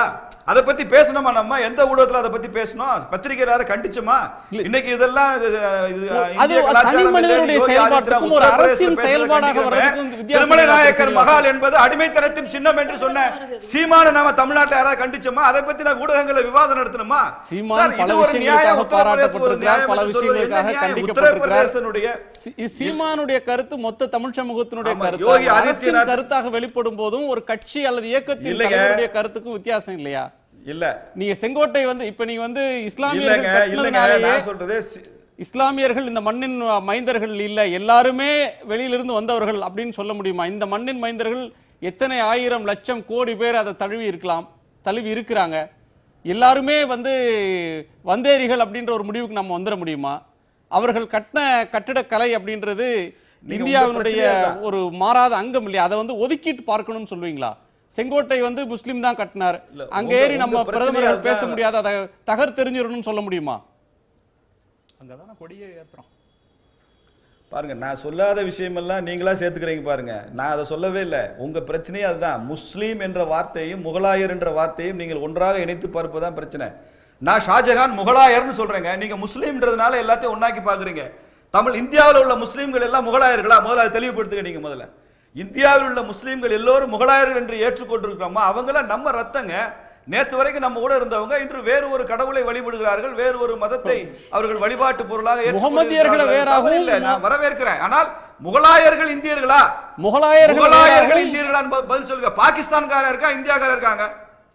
அதை பத்தி பேசணுமா நம்ம எந்த ஊடகத்துல அதை பத்தி பேசணும் பத்திரிகை யாரும் கண்டிச்சுமா இன்னைக்கு இதெல்லாம் அஹ், இது, அஹ், அது இந்திய ஒரு கலாச்சாரம் தனி இல்லை, மனிதனுடைய யோகி செயல்பாட்டுக்கும் ஆதித்யநாத் ஒரு உத்தரப்பிரதேசத்துல அரசின் பேசுறதை செயல்பாடாக கண்டிக்கிறேன். வர்றதுக்கும் வித்தியாசம் திருமலை இல்லை, நாயக்கர் சீனிவாசன். மகால் என்பது அடிமைத்தனத்தின் சின்னம் என்று சொன்ன சீமான நாம தமிழ்நாட்டுல யாராவது கண்டிச்சோமா அதை பத்தி நான் ஊடகங்களை விவாதம் நடத்தணுமா சீமான் சார், பல இது ஒரு நியாயம் விஷயங்களுக்காக உத்தரப்பிரதேச ஒரு பாராட்டப்பட்டிருக்கிறார், நியாயம் பல என்று சொல்வது என்ன விஷயங்களுக்காக நியாயம்? கண்டிக்கப்பட்டிருக்கிறார். உத்தரப்பிரதேசனுடைய சி- இது சீமானுடைய கருத்து மொத்த தமிழ் சமூகத்தினுடைய ஆமா, கருத்து யோகி அரசின் ஆதித்யநாத் கருத்தாக வெளிப்படும் போதும் ஒரு கட்சி அல்லது இயக்கத்தின் இல்லைங்க. தலைவருடைய கருத்துக்கும் வித்தியாசம் இல்லையா இல்ல நீங்க செங்கோட்டை வந்து இப்ப நீங்க வந்து இல்லங்க இஸ்லாமியர்கள் இல்லங்க கட்டினதுனாலேயே நான் சொல்றது சி- இஸ்லாமியர்கள் இந்த மண்ணின் மைந்தர்கள் இல்ல எல்லாருமே வெளியிலிருந்து வந்தவர்கள் அப்படின்னு சொல்ல முடியுமா இந்த மண்ணின் மைந்தர்கள் எத்தனை ஆயிரம் லட்சம் கோடி பேர் அதை தழுவி இருக்கலாம் தழுவி இருக்கிறாங்க எல்லாருமே வந்து வந்தேரிகள் அப்படின்ற ஒரு முடிவுக்கு நம்ம வந்துட முடியுமா அவர்கள் கட்டின கட்டிடக்கலை அப்படின்றது நீங்க இந்தியாவினுடைய உங்க பிரச்சனையே அதான். ஒரு மாறாத அங்கம் இல்லையா அதை வந்து ஒதுக்கிட்டு பார்க்கணும்னு சொல்லுவீங்களா செங்கோட்டை வந்து முஸ்லீம் தான் கட்டினார் இல்ல, அங்க உங்க- ஏறி நம்ம உங்க பிரச்சனையே பிரதமர்கள் பேச அதுதான். முடியாது அதை தகர் தெரிஞ்சிடணும்னு சொல்ல முடியுமா அங்கதானே கொடியே ஏத்துறோம் பாருங்க நான் சொல்லாத விஷயமெல்லாம் நீங்களா சேர்த்துக்கிறீங்க பாருங்க நான் அதை சொல்லவே இல்லை உங்க பிரச்சனையே அதுதான் முஸ்லீம் என்ற வார்த்தையும் முகலாயர் என்ற வார்த்தையும் நீங்கள் ஒன்றாக இணைத்து பார்ப்பதுதான் பிரச்சனை நான் ஷாஜகான் முகலாயர்னு சொல்றேங்க நீங்க முஸ்லீம்ன்றதுனால எல்லாத்தையும் ஒண்ணாக்கி பாக்குறீங்க தமிழ் இந்தியாவில் உள்ள முஸ்லீம்கள் எல்லாம் முகலாயர்களா முதல்ல அதை தெளிவுபடுத்துங்க நீங்க முதல்ல இந்தியாவில் உள்ள முஸ்லீம்கள் எல்லோரும் முகலாயர்கள் என்று ஏற்றுக்கொண்டிருக்கிறோமா அவங்களாம் நம்ம ரத்தங்க நேத்து வரைக்கும் நம்ம கூட இருந்தவங்க இன்று வேறு ஒரு கடவுளை வழிபடுகிறார்கள் வேறு ஒரு மதத்தை அவர்கள் வழிபாட்டு பொருளாக முகமதியர்களை ஏற்றுக்கொண்டிருக்கிறார்கள். வேறாகவும் தவறு இல்லை, நான் வரவேற்கிறேன் ஆனால் முகலாயர்கள் இந்தியர்களா முகலாயர்கள் முகலாயர்கள் வேறாகவும் இந்தியர்களான்னு ப- பதில் சொல்லுங்க பாகிஸ்தான்காரர் இருக்கா இந்தியாக்காரர் இருக்காங்க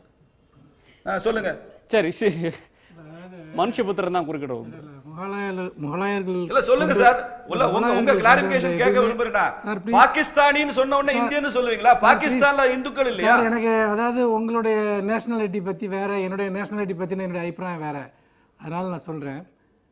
ஆ, சொல்லுங்க சரி சரி மனுஷபுத்திரன் தான் குறுக்கிடும் முகலாயர்கள் முகலாயர்கள் இல்ல சொல்லுங்க சார் உள்ள உங்க உங்க முகலாயர்கள் கிளாரிபிகேஷன் வந்து கேட்க எதுவுமே- விரும்புறேன்னா சார், please. பாகிஸ்தானின்னு சொன்ன உடனே இந்தியன்னு சொல்லுவீங்களா பாகிஸ்தான்ல இந்துக்கள் இல்லையா சார் எனக்கு அதாவது உங்களுடைய நேஷனாலிட்டி பற்றி வேற என்னுடைய நேஷனாலிட்டி பற்றின என்னுடைய அபிப்பிராயம் வேற அதனால நான் சொல்கிறேன்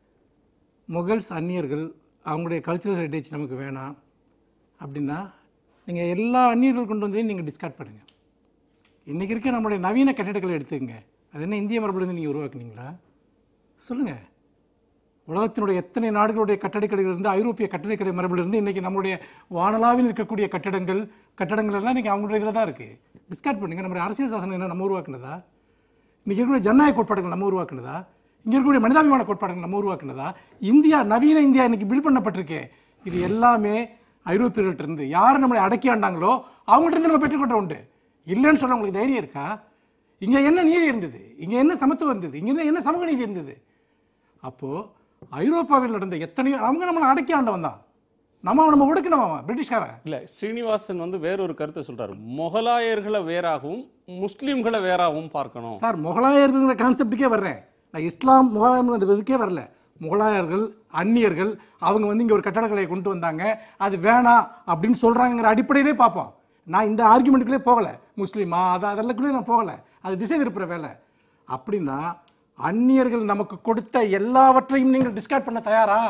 முகல்ஸ் அந்நியர்கள் அவங்களுடைய கல்ச்சுரல் ஹெரிட்டேஜ் நமக்கு வேணாம் அப்படின்னா நீங்கள் எல்லா அந்நியர்கள் கொண்டு வந்து நீங்கள் டிஸ்கார்ட் பண்ணுங்கள் இன்றைக்கி இருக்க நம்மளுடைய நவீன கட்டிடக்கலை எடுத்துக்கங்க அது என்ன இந்திய மரபுலேருந்து நீங்கள் உருவாக்குனீங்களா சொல்லுங்கள் உலகத்தினுடைய எத்தனை நாடுகளுடைய கட்டடக்கலைகள் இருந்து ஐரோப்பிய கட்டடக்கலை மரபிலிருந்து இன்னைக்கு நம்மளுடைய வானளாவில் இருக்கக்கூடிய கட்டடங்கள் கட்டடங்கள் எல்லாம் இன்னைக்கு அவங்களுடைய இதில் தான் இருக்குது டிஸ்கார்ட் பண்ணுங்க நம்மளுடைய அரசியல் சாசனம் என்ன நம்ம உருவாக்குனதா இன்னைக்கு இருக்கக்கூடிய ஜனநாயக கோட்பாடுகள் நம்ம உருவாக்குனதா இங்க இருக்கக்கூடிய மனிதாபிமான கோட்பாடுகள் நம்ம உருவாக்குனதா இந்தியா நவீன இந்தியா இன்னைக்கு பில்ட் பண்ணப்பட்டிருக்கு இது எல்லாமே ஐரோப்பியர்கள்ட்ட இருந்து யார் நம்மளை அடக்கி ஆண்டாங்களோ அவங்கள்ட்ட இருந்து நம்ம பெற்றுக்கொண்ட உண்டு இல்லைன்னு சொல்ல உங்களுக்கு தைரியம் இருக்கா இங்க என்ன நீதி இருந்தது இங்க என்ன சமத்துவம் இருந்தது இங்க என்ன சமூக நீதி இருந்தது அப்போ ஐரோப்பாவில் நடந்த எத்தனையோ அவங்க நம்மளை அடக்கி ஆண்டவன் தான் நம்ம நம்ம ஒடுக்கணும் அவன் பிரிட்டிஷ்காரன் இல்ல ஸ்ரீனிவாசன் வந்து வேறொரு கருத்தை சொல்றாரு முகலாயர்களை வேறாகவும் முஸ்லிம்களை வேறாகவும் பார்க்கணும் சார் முகலாயர்கள்ங்கிற கான்செப்டுக்கே வர்றேன் நான் இஸ்லாம் முகலாயம் அந்த இதுக்கே வரல முகலாயர்கள் அந்நியர்கள் அவங்க வந்து இங்கே ஒரு கட்டடக்கலையை கொண்டு வந்தாங்க அது வேணாம் அப்படின்னு சொல்கிறாங்கிற அடிப்படையிலே பார்ப்போம் நான் இந்த ஆர்குமெண்ட்டுக்குள்ளே போகலை முஸ்லீமா அது அதெல்லாக்குள்ளே நான் போகலை அது திசை திருப்புற வேலை அப்படின்னா அந்நியர்கள் நமக்கு கொடுத்த எல்லாவற்றையும் நீங்கள் டிஸ்கார்ட் பண்ண தயாரா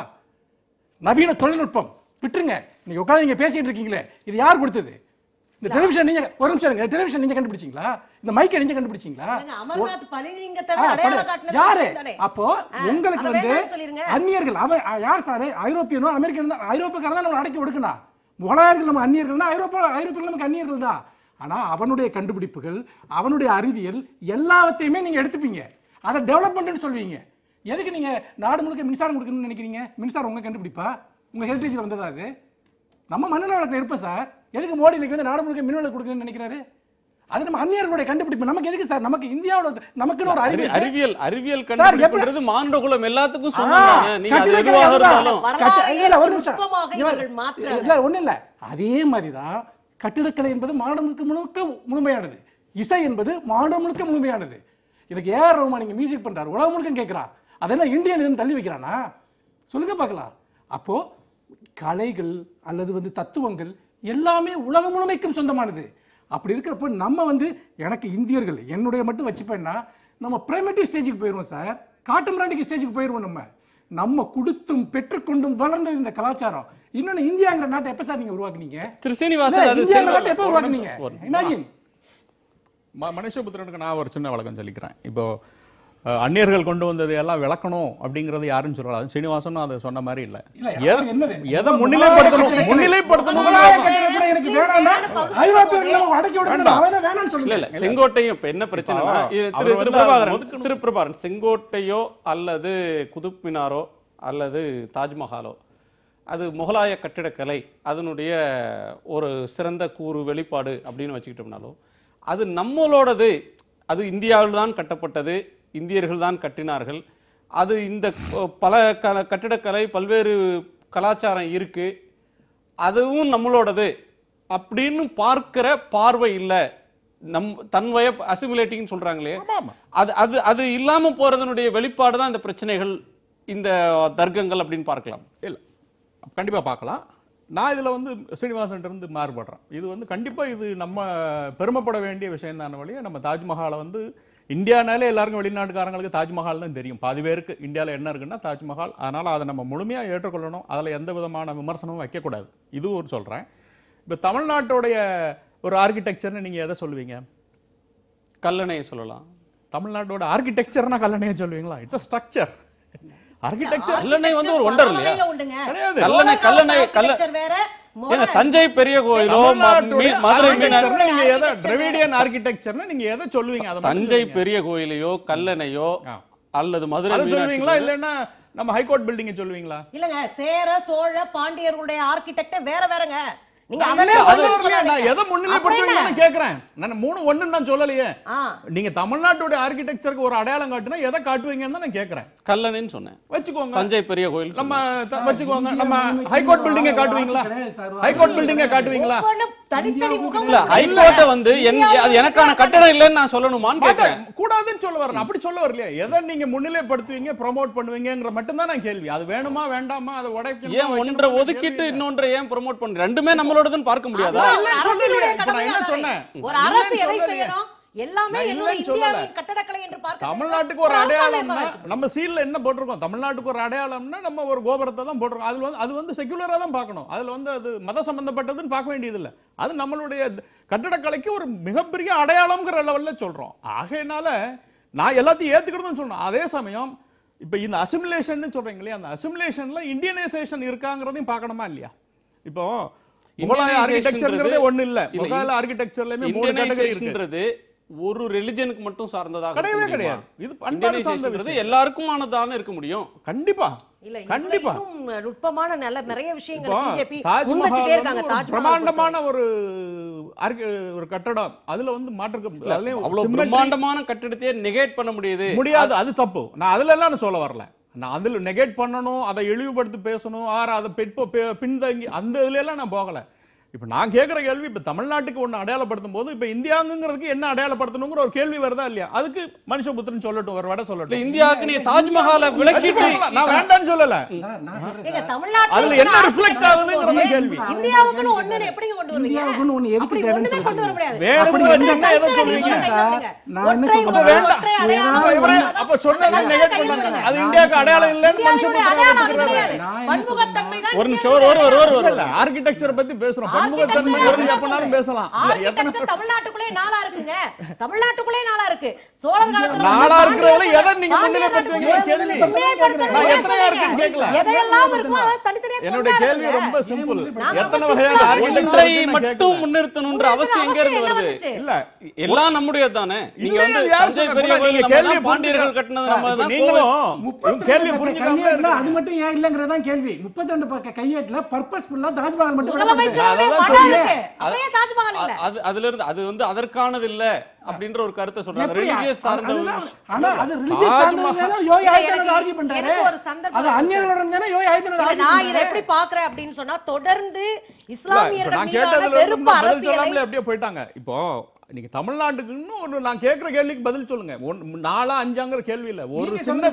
நவீன தொழில்நுட்பம் விட்டுருங்க நீங்க உட்காந்து நீங்க பேசிட்டு இருக்கீங்களே இது யார் கொடுத்தது இந்த டெலிவிஷன் நீங்க ஒரு நிமிஷம் இருங்க டெலிவிஷன் நீங்க கண்டுபிடிச்சீங்களா இந்த மைக்கை நீங்க கண்டுபிடிச்சீங்களா ஏங்க, அமர்நாத் பழனிலிங்கத்தை ஆ, அடையாளம் படு. காட்டினது யாரு முஸ்லிம் தானே? அப்போ ஆ, உங்களுக்கு அதை வந்து வேணாம்னு சொல்லிருங்க. அந்நியர்கள் அவன் அ, யார் சார் ஐரோப்பியனோ அமெரிக்கன் தான் ஐரோப்பாக்காரன் தான் நம்ம அடக்கி ஒடுக்கணும் முகலாயர்கள் நம்ம அந்நியர்கள்னா ஐரோப்பா ஐரோப்பியர்கள் நமக்கு அந்நியர்கள் தான் ஆனா அவனுடைய கண்டுபிடிப்புகள் அவனுடைய அறிவியல் எல்லாவற்றையுமே நீங்க எடுத்துப்பீங்க அதை டெவலப்மெண்ட்னு சொல்வீங்க எதுக்கு நீங்க நாடு முழுக்க மின்சாரம் கொடுக்கணும்னு நினைக்கிறீங்க மின்சாரம் உங்க கண்டுபிடிப்பா உங்க ஹெரிட்டேஜ் வந்ததா அது நம்ம மண்ணில் வளர்க்க இருப்போம் சார் எதுக்கு மோடி இன்னைக்கு வந்து நாடு முழுக்க மின்வெளி கொடுக்கணும்னு நினைக்கிறாரு அது நம்ம அந்நியர்களுடைய கண்டுபிடிப்பு நமக்கு எதுக்கு சார் நமக்கு இந்தியாவோட நமக்குன்னு ஒரு அறி- அறிவு அறிவியல் அறிவியல் சார், எப்படி- கண்டுபிடிப்புன்றது மானுடகுலம் எல்லாத்துக்கும் ஆ, சொன்னாங்க நீங்க அது கட்டிடக்கலை எதுவாக அதுதான். இருந்தாலும் வரலாறை கட்ட- இல்ல, ஒரு நிமிஷம். நுட்பமாக இவர்- இவர்கள் மாற்றுறாங்க. இல்ல, ஒண்ணும் இல்ல அதே மாதிரிதான் கட்டிடக்கலை என்பது மாநிலமுழுக்க முழுக்க முழுமையானது இசை என்பது மாநிலம் முழுக்க முழுமையானது இதுக்கு ஏஆர் ரஹ்மான் நீங்க மியூசிக் பண்றாரு உலகம் முழுக்க கேட்கிறான் அதெல்லாம் இந்தியன் இதுன்னு தள்ளி வைக்கிறானா சொல்லுங்க பார்க்கலாம் அப்போ கலைகள் அல்லது வந்து தத்துவங்கள் எல்லாமே உலகம் முழுமைக்கும் சொந்தமானது அப்படி இருக்கிறப்போ நம்ம வந்து எனக்கு இந்தியர்கள் என்னுடைய மட்டும் வச்சுப்பேன்னா நம்ம பிரைமேட்டிவ் ஸ்டேஜுக்கு போயிடுவோம் சார் காட்டுமிராண்டிக்கு ஸ்டேஜுக்கு போயிடுவோம் நம்ம நம்ம கொடுத்தும் பெற்றுக்கொண்டும் வளர்ந்த இந்த கலாச்சாரம் இன்னொன்னு இந்தியாங்கிற நாட்டை எப்ப சார் நீங்க உருவாக்குனீங்க திரு ஸ்ரீனிவாசன் அது இந்தியாங்கிற செல்வ- நாட்டை எப்ப ஒரு உருவாக்குனீங்க நிமிஷம், ஒரு நிமிஷம். இமேஜின் ம- மனுஷபுத்திரனுக்கு நான் ஒரு சின்ன வழக்கம் சொல்லிக்கிறேன் இப்போ அஹ், அந்நியர்கள் கொண்டு வந்ததை எல்லாம் விளக்கணும் அப்படிங்கறது யாரும் சொல்லல அது சீனிவாசனும் அதை சொன்ன மாதிரி இல்ல இல்ல, எதை- அவர் என்ன- எதை முன்னிலைப்படுத்தணும் முன்னிலைப்படுத்தணும் முகலாய கட்டிடம் கூட எனக்கு வேணாம்னா, ஐரோப்பியர்களை அடக்கி விடணும். வேண்டாம். அவன் தான் வேணாம்னு இல்ல சொல்லுங்க. இல்ல செங்கோட்டையும் இப்ப என்ன பிரச்சனைனா இப்போ இது அவர் திரு வந்து திருப்பிரபாகரன் ஒதுக்கணும். திருப்பிரபாகரன் செங்கோட்டையோ அல்லது குதுப் மினாரோ அல்லது தாஜ்மஹாலோ அது முகலாய கட்டிடக்கலை அதனுடைய ஒரு சிறந்த கூறு வெளிப்பாடு அப்படின்னு வச்சுக்கிட்டோம்னாலும் அது நம்மளோடது அது இந்தியாவில் தான் கட்டப்பட்டது இந்தியர்கள் தான் கட்டினார்கள் அது இந்த அஹ், பல க கட்டிடக்கலை பல்வேறு கலாச்சாரம் இருக்கு அதுவும் நம்மளோடது அப்படின்னு பார்க்கிற பார்வை இல்ல நம் தன்வய அசிமுலேட்டிங்னு சொல்றாங்களே அது அது அது இல்லாம போறதனுடைய வெளிப்பாடு தான் இந்த பிரச்சனைகள் இந்த தர்க்கங்கள் அப்படின்னு பார்க்கலாம் இல்ல கண்டிப்பா பார்க்கலாம் நான் இதுல வந்து ஸ்ரீனிவாசன் இருந்து மாறுபடுறேன் இது வந்து கண்டிப்பா இது நம்ம பெருமைப்பட வேண்டிய விஷயம் தானே வழியா நம்ம தாஜ்மஹாலை வந்து இந்தியானாலே எல்லாருக்கும் வெளிநாட்டுக்காரங்களுக்கு தாஜ்மஹால் தான் தெரியும் பாதி பேருக்கு இந்தியாவில் என்ன இருக்குன்னா தாஜ்மஹால் அதனால அதை நம்ம முழுமையா ஏற்றுக்கொள்ளணும் அதில் எந்த விதமான விமர்சனமும் வைக்கக்கூடாது இது ஒரு சொல்றேன் இப்போ தமிழ்நாட்டுடைய ஒரு ஆர்கிடெக்சர்னு நீங்க எதை சொல்லுவீங்க கல்லணையை சொல்லலாம் தமிழ்நாட்டோட ஆர்கிடெக்சர்னா கல்லணையை சொல்லுவீங்களா it's a structure architecture Kallanai வந்து ஒரு ஒண்டர் இல்லையா பரவலையில உண்டுங்க. கிடையாது. கல்லணை கல்லணை கல்ல architecture வேற ஏங்க தஞ்சை பெரிய கோயிலோ ம- தமிழ்நாட்டுடைய மீ- மதுரை மீனாட்சி architecture-னா நீங்க எதை திராவிடியன் ஆர்கிடெக்சர்னா நீங்க எதை சொல்லுவீங்க அதை மட்டும் தஞ்சை சொல்லுங்க. பெரிய கோயிலையோ கல்லணையோ ஆ. அல்லது மதுரை அதை மீனாட்சி சொல்லுவீங்களா கோயிலோ, இல்லைன்னா நம்ம ஹைகோர்ட் பில்டிங் சொல்லுவீங்களா இல்லங்க சேர சோழ பாண்டியர்களுடைய ஆர்கிடெக்ட் வேற வேறங்க நீங்க நான் அதெல்லாம் இல்ல, சொல்ல அது வரலையே, நான் சொல்லாதீங்க. எதை முன்னிலைப்படுத்துவீங்கன்னு கேக்குறேன் நான் மூணு ஒண்ணுன்னு நான் சொல்லலையே ஆ. நீங்க தமிழ்நாட்டுடைய ஆர்கிடெக்சருக்கு ஒரு அடையாளம் காட்டுனா எதை காட்டுவீங்கன்னு தான் நான் கேக்குறேன் கல்லணைன்னு சொன்னேன் வச்சுக்கோங்க தஞ்சை பெரிய கோயில் நம்ம சொன்னேன். த- வச்சுக்கோங்க இந்தியா நம்ம முழுமைக்கும் ஹைகோர்ட் ஒரு பில்டிங்கை ஆளு காட்டுவீங்களா கிடையாது சார். ஹைகோர்ட் பில்டிங்கை காட்டுவீங்களா ஒவ்வொன்றும் தனித்தனி முகம் இல்ல இருக்கு. ஹைகோர்ட்டை வந்து என் அது எனக்கான கட்டடம் இல்லைன்னு நான் சொல்லணுமான்னு கேட்கிறேன் மாட்டேன். கூடாதுன்னு சொல்ல வரேன் அப்படி சொல்ல வரலையே எதை நீங்க முன்னிலைப்படுத்துவீங்க ப்ரோமோட் பண்ணுவீங்கங்கிற மட்டும்தான் நான் கேள்வி அது வேணுமா வேண்டாமா அதை உடைக்கணுமா, ஏன் ஒன்றை வைக்கணுமா ஒதுக்கிட்டு கேள்வி இன்னொன்றை ஏன் ப்ரோமோட் பண்ற ரெண்டுமே நம்மளோடதுன்னு பார்க்க முடியாதா அதுதான் இல்லைன்னு அரசினுடைய சொல்லலையே. இப்ப நான் கடமை என்ன தானே. சொன்னேன்? ஒரு அரசு இல்லைன்னு எதை சொல்லலையே. செய்யணும் எல்லாமே நான் என்னோட இல்லைன்னு சொல்லல. இந்தியாவின் கட்டடக்கலை என்று பார்க்க தமிழ்நாட்டுக்கு ஒரு அடையாளம்னா நம்ம சீல்ல என்ன போட்டிருக்கோம் தமிழ்நாட்டுக்கு ஒரு அடையாளம்னா நம்ம ஒரு கோபுரத்தை தான் போட்டிருக்கோம் அதுல வந்து அது வந்து செக்குலரா தான் பார்க்கணும் அதுல வந்து அது மத சம்பந்தப்பட்டதுன்னு பார்க்க வேண்டியது இல்ல அது நம்மளுடைய த- கட்டடக்கலைக்கு ஒரு மிகப்பெரிய அடையாளம்ங்கிற லெவல்ல சொல்றோம் ஆகையினால நான் எல்லாத்தையும் ஏத்துக்கணும்னு சொல்லணும் அதே சமயம் இப்ப இந்த அசிமுலேஷன் சொல்றீங்க இல்லையா அந்த அசிமுலேஷன்ல இந்தியனைசேஷன் இருக்காங்கிறதையும் பார்க்கணுமா இல்லையா இப்போ முகலாய ஆர்கிடெக்சர்ங்கிறதே ஒண்ணு இல்ல இல்ல, முகலாய ஆர்கிடெக்சர்லயுமே மூணு கேட்டகரி இருக்கு இந்தியனைசேஷன்ன்றது ஒரு ரிலிஜனுக்கு மட்டும் சார்ந்ததாக கிடையவே இருக்க முடியுமா? கிடையாது. இது பண்பாடு சார்ந்த இந்தியனைசேஷன்ன்றது விஷயம். எல்லாருக்குமானதான இருக்க முடியும் கண்டிப்பா இல்ல இதுல கண்டிப்பா இன்னும் நுட்பமான நல்ல நிறைய விஷயங்கள் இப்போ பிஜேபி தாஜ்மஹால் முன்வச்சுட்டே வந்து இருக்காங்க ஒரு தாஜ்மஹால் பிரம்மாண்டமான ஒரு archi- ஒரு கட்டடம் அதுல வந்து மாற்று அதுலயும் அவ்வளவு symmetry பிரம்மாண்டமான கட்டடத்தையே நெகேட் பண்ண முடியுது முடியாது அது தப்பு நான் அதுல எல்லாம் நான் சொல்ல வரல நான் அதுல நெகேட் பண்ணணும் அதை இழிவுபடுத்தி பேசணும் ஆறு அதை பிற்ப பி- பின்தங்கி அந்த இதுல எல்லாம் நான் போகல இப்ப நான் கேக்குற கேள்வி இப்ப தமிழ்நாட்டுக்கு ஒண்ணு அடையாளப்படுத்தும் போது இப்ப இந்தியாங்கிறதுக்கு என்ன அடையாளப்படுத்தணுங்கிற ஒரு கேள்வி வருதா இல்லையா அதுக்கு மனுஷபுத்திரன் சொல்லட்டும் ஒரு வடை இல்ல சொல்லட்டும் இந்தியாவுக்கு நீ தாஜ்மஹாலை விளக்கிட்டு வச்சுக்கோங்களேன், நான் வேண்டாம்னு சொல்லல சார், நான் சொல்றேன் ஏங்க, சார். தமிழ்நாட்டுல அதுல இருக்கிற என்ன reflect architect ஆகுதுங்கிறது போது கேள்வி. இந்தியாவுக்குன்னு ஒண்ணுன்னு எப்படிங்க கொண்டு வருவீங்க இந்தியாவுக்குன்னு ஒண்ணு எதுக்கு அப்படி தேவைன்னு ஒண்ணுமே கொண்டு வர முடியாது வேணும்னு அப்படி வச்சீங்கன்னா எதை culture சொல்லுவீங்க? நீங்க கையில விடுங்க. நான் என்ன ஒற்றை சொல்றேன்? ஒரு வேண்டாம். ஒற்றை அடையாளம் அப்ப இவரே- உள்ளதான். அப்ப சொன்னதை அந்த நெகேட் culture கையில பண்ணாங்க விடுங்க. அது இந்தியாவுக்கு அடையாளம் இல்லைன்னு இந்தியாவுடைய மனுஷன் அடையாளம் அது புத்திரன் கிடையாது. நான் என்ன பன்முகத்தன்மை தான் ஒரு நிமிஷம் ஒரு ஒரு ஒரு ஒரு இல்ல ஆர்கிடெக்சர் பத்தி பேசுறோம் பன்முகத்தன்மை Architecture இருந்து அதான் எப்பனாலும் சொல்றேன். பேசலாம் இல்ல, எத்தனை Architecture தமிழ்நாட்டுக்குள்ளே நாளா இருக்குங்க தமிழ்நாட்டுக்குள்ளே நாளா இருக்கு சோழர் காலத்துல நாளா வந்து இருக்கிறதுல பாண்டியர் எதை நீங்க பாண்டியர் முன்னிலைப்படுத்துவீங்க நாட்டுக்குள்ளே கேள்வி முன்னிலைப்படுத்தணும். நான் ஏன் எத்தனையா சொல்றீங்க? இருக்குன்னு கேட்கல எதையெல்லாம் இருக்குமோ அதை தனித்தனியா என்னுடைய கேள்வி கொண்டாடுங்க. ரொம்ப சிம்பிள் நாங்க எத்தனை ரொம்ப வகையான simple ஆ ஆர்கிடெக்சர் ஒன்றை மட்டும் முன்னிறுத்தணுன்ற அவசியம் எங்க இருந்து அவசியம் என்ன வருது வந்துச்சு? இல்ல எல்லாம் நம்முடையது தானே நீங்க இல்ல, வந்து யார் தஞ்சை சொன்னா? பெரிய நீங்க கோயில் நம்ம கேள்வியை தான், பாண்டியர்கள் புரிஞ்சுக்க- கட்டினது நம்ம இப்ப தான் நீங்களும் முப்பத்தி கேள்வி ரெண்டு புரிஞ்சுக்காம கையேட்டுல அது இருக்கீங்க. மட்டும் ஏன் இல்லங்கிறதா கேள்வி முப்பத்தி ரெண்டு பக்க கையேட்டுல பர்பஸ்ஃபுல்லா தாஜ்மஹால் மட்டும் விடப்படுது. முதலமைச்சருடைய அதான் படம் சொல்றேன். இருக்கு. அப்படியே தாஜ்மஹால் இல்ல. அது அதுல இருந்து அது வந்து அதற்கானது இல்ல அப்படின்ற ஒரு கருத்தை சொல்றாங்க எப்படி? ரிலிஜியஸ் சார்ந்த ஒரு அதுதான். விஷயம். ஆனா அது religious தாஜ்மஹால். சார்ந்ததுதானே யோகி இல்ல, ஆதித்யநாத் எனக்கு- argue பண்றாரு. எனக்கு ஒரு சந்தர்ப்பம் அது இருக்கு அந்நியர்களோட இருந்தானே யோகி ஆதித்யநாத் இல்ல, argue நான் இதை பண்றாரு. எப்படி பாக்குறேன் அப்படின்னு சொன்னா தொடர்ந்து இல்ல, இப்ப இஸ்லாமியர்கள் நான் மீதான கேட்டதுல இருந்து வெறுப்பு பதில் அரசியலை சொல்லாமலே அப்படியே போயிட்டாங்க இப்போ நீங்க தமிழ்நாட்டுக்குன்னு ஒரு நான் கேட்கிற கேள்விக்கு பதில் சொல்லுங்க ஒன் நாலா அஞ்சாங்கிற கேள்வி இல்ல ஒரு நீங்க சின்னத்தை சொல்லுங்க.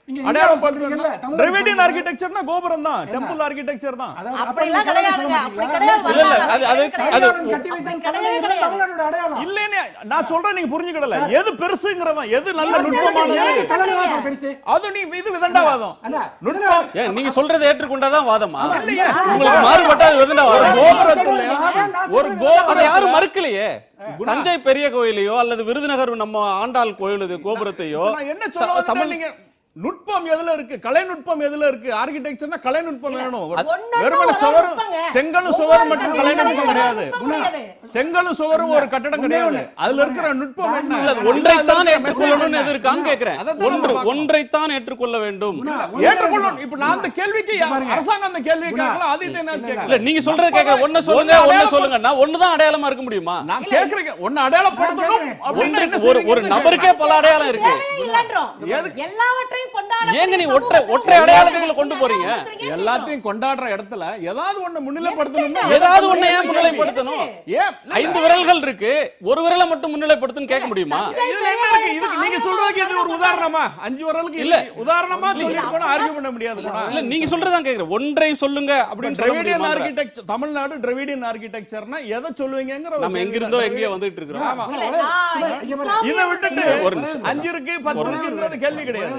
இங்க அடையாளப்படுத்தணும்னா இந்தியாவுல சொல்றீங்கல்ல, டிராவிடியன் தமிழ்நாட்டுல ஆர்கிடெக்சர்னா கோபுரம் தான் டெம்பிள் ஆர்கிடெக்சர் தான் அதாவது அப்படிலாம் அப்படி கிடையாதுங்க, சொல்ல அப்படி மாட்டீங்களா? கிடையாது. இல்ல, இல்ல, அது- அது- அது- கல்யாணம் கட்டி வைத்தான் கிடையவே கடவுள் கிடையாது. தமிழ்நாட்டோட அடையாளம் இல்லைன்னு நான் சொல்றேன் நீங்க புரிஞ்சுக்கிடல எது பெருசுங்கிறதா எது நல்ல ஏன் நுட்பமானது கல்யாணம் தான் சார் பெருசு அது நீ இது விதண்டாவாதம் அண்ணா, நுட்பம் ஏன் நீங்க சொல்றதை ஏற்றுக்கொண்டாதான் வாதமா இல்லையே. உங்களுக்கு மாறுபட்டா அது எதுனா ஒரு வாதம் கோபுரத்துல ஒரு அதை கோபுரம் யாரும் மறுக்கலையே தஞ்சை பெரிய கோயிலையோ அல்லது விருதுநகர் நம்ம ஆண்டாள் கோயில் இது கோபுரத்தையோ நான் என்ன சொல்ல த- வந்தேன்னா தமிழ் நீங்க நுட்பம் எதுல இருக்கு கலைநுட்பம் எதுல இருக்கு ஆர்கிடெக்சர்னா கலைநுட்பம் வேணும் ஒண்ணொண்ணும் வெறுமனே ஒரு சுவரும் நுட்பங்க. செங்கலும் ஒவ்வொரு சுவரும் மட்டும் நுட்பம் கலைநுட்பம் கிடையாது நுட்பம் கிடையாது. செங்கலும் சுவரும் ஒரு கட்டடம் கிடையாது அதுல இருக்கிற நுட்பம் என்ன இல்ல, அது ஒன்றைத்தான் ஏற்றுக்கொள்ளணும்னு எது இருக்கான்னு கேக்குறேன் அதைத்தான் ஒன்று நம்ம பார்க்கணும். ஒன்றைத்தான் ஏற்றுக்கொள்ள வேண்டும் ஏற்றுக்கொள்ளணும் இப்ப நான் அந்த கேள்விக்கு பாருங்க. அரசாங்கம் அந்த கேள்வியை குணா. கேட்கல ஆதித்ய நாத் இல்ல, கேட்கல இல்ல நீங்க சொல்றது கேக்குற ஒண்ணு சொல்லுங்க ஒண்ணு சொல்லுங்கன்னா ஒண்ணுதான் அடையாளமா இருக்க முடியுமா நான் கேக்குறேன் ஒன்னு அடையாளப்படுத்தணும் அப்படின்னா என்ன ஒன்று ஒரு ஒரு செய்வீங்கன்னு நபருக்கே பல அடையாளம் இருக்கு தேவையே இல்லைன்றோம். எதுக்கு? எல்லாவற்றையும் கொண்டாட ஏங்க நீ ஒற்றை ஒற்றை அடையாளங்களை கொண்டு போறீங்க எல்லாத்தையும் கொண்டாடுற இடத்துல ஏதாவது ஒண்ணு முன்னிலைப்படுத்தணும்னா ஏதாவது ஒண்ணை ஏன் முன்னிலைப்படுத்தணும் ஏன் ஐந்து விரல்கள் இருக்கு ஒரு விரலை மட்டும் முன்னிலைப்படுத்துன்னு கேட்க முடியுமா இதுல என்ன இருக்கு இதுக்கு நீங்க சொல்றதுக்கு இது ஒரு உதாரணமா அஞ்சு வரலுக்கு இல்ல. இல்ல உதாரணமா சொல்லி போனா ஆர்கியூ பண்ண முடியாது குணா. இல்ல நீங்க சொல்றதுதான் கேக்குறேன் ஒன்றை சொல்லுங்க அப்படின்னு சொல்ல டிராவிடியன் முடியுமா ஆர்கிடெக்சர் தமிழ்நாடு டிராவிடியன் ஆர்கிடெக்சர்னா எதை சொல்லுவீங்கங்கிற ஒரு நம்ம கேள்வி எங்க இருந்தோ தான். எங்கேயோ வந்துட்டு இருக்கிறோம் ஆமா. இல்ல, நான் இஸ்லாமிய இதை விட்டுட்டு ஒரு நிமிஷம். அஞ்சு இருக்கு பத்து இருக்குன்றது கேள்வி கிடையாது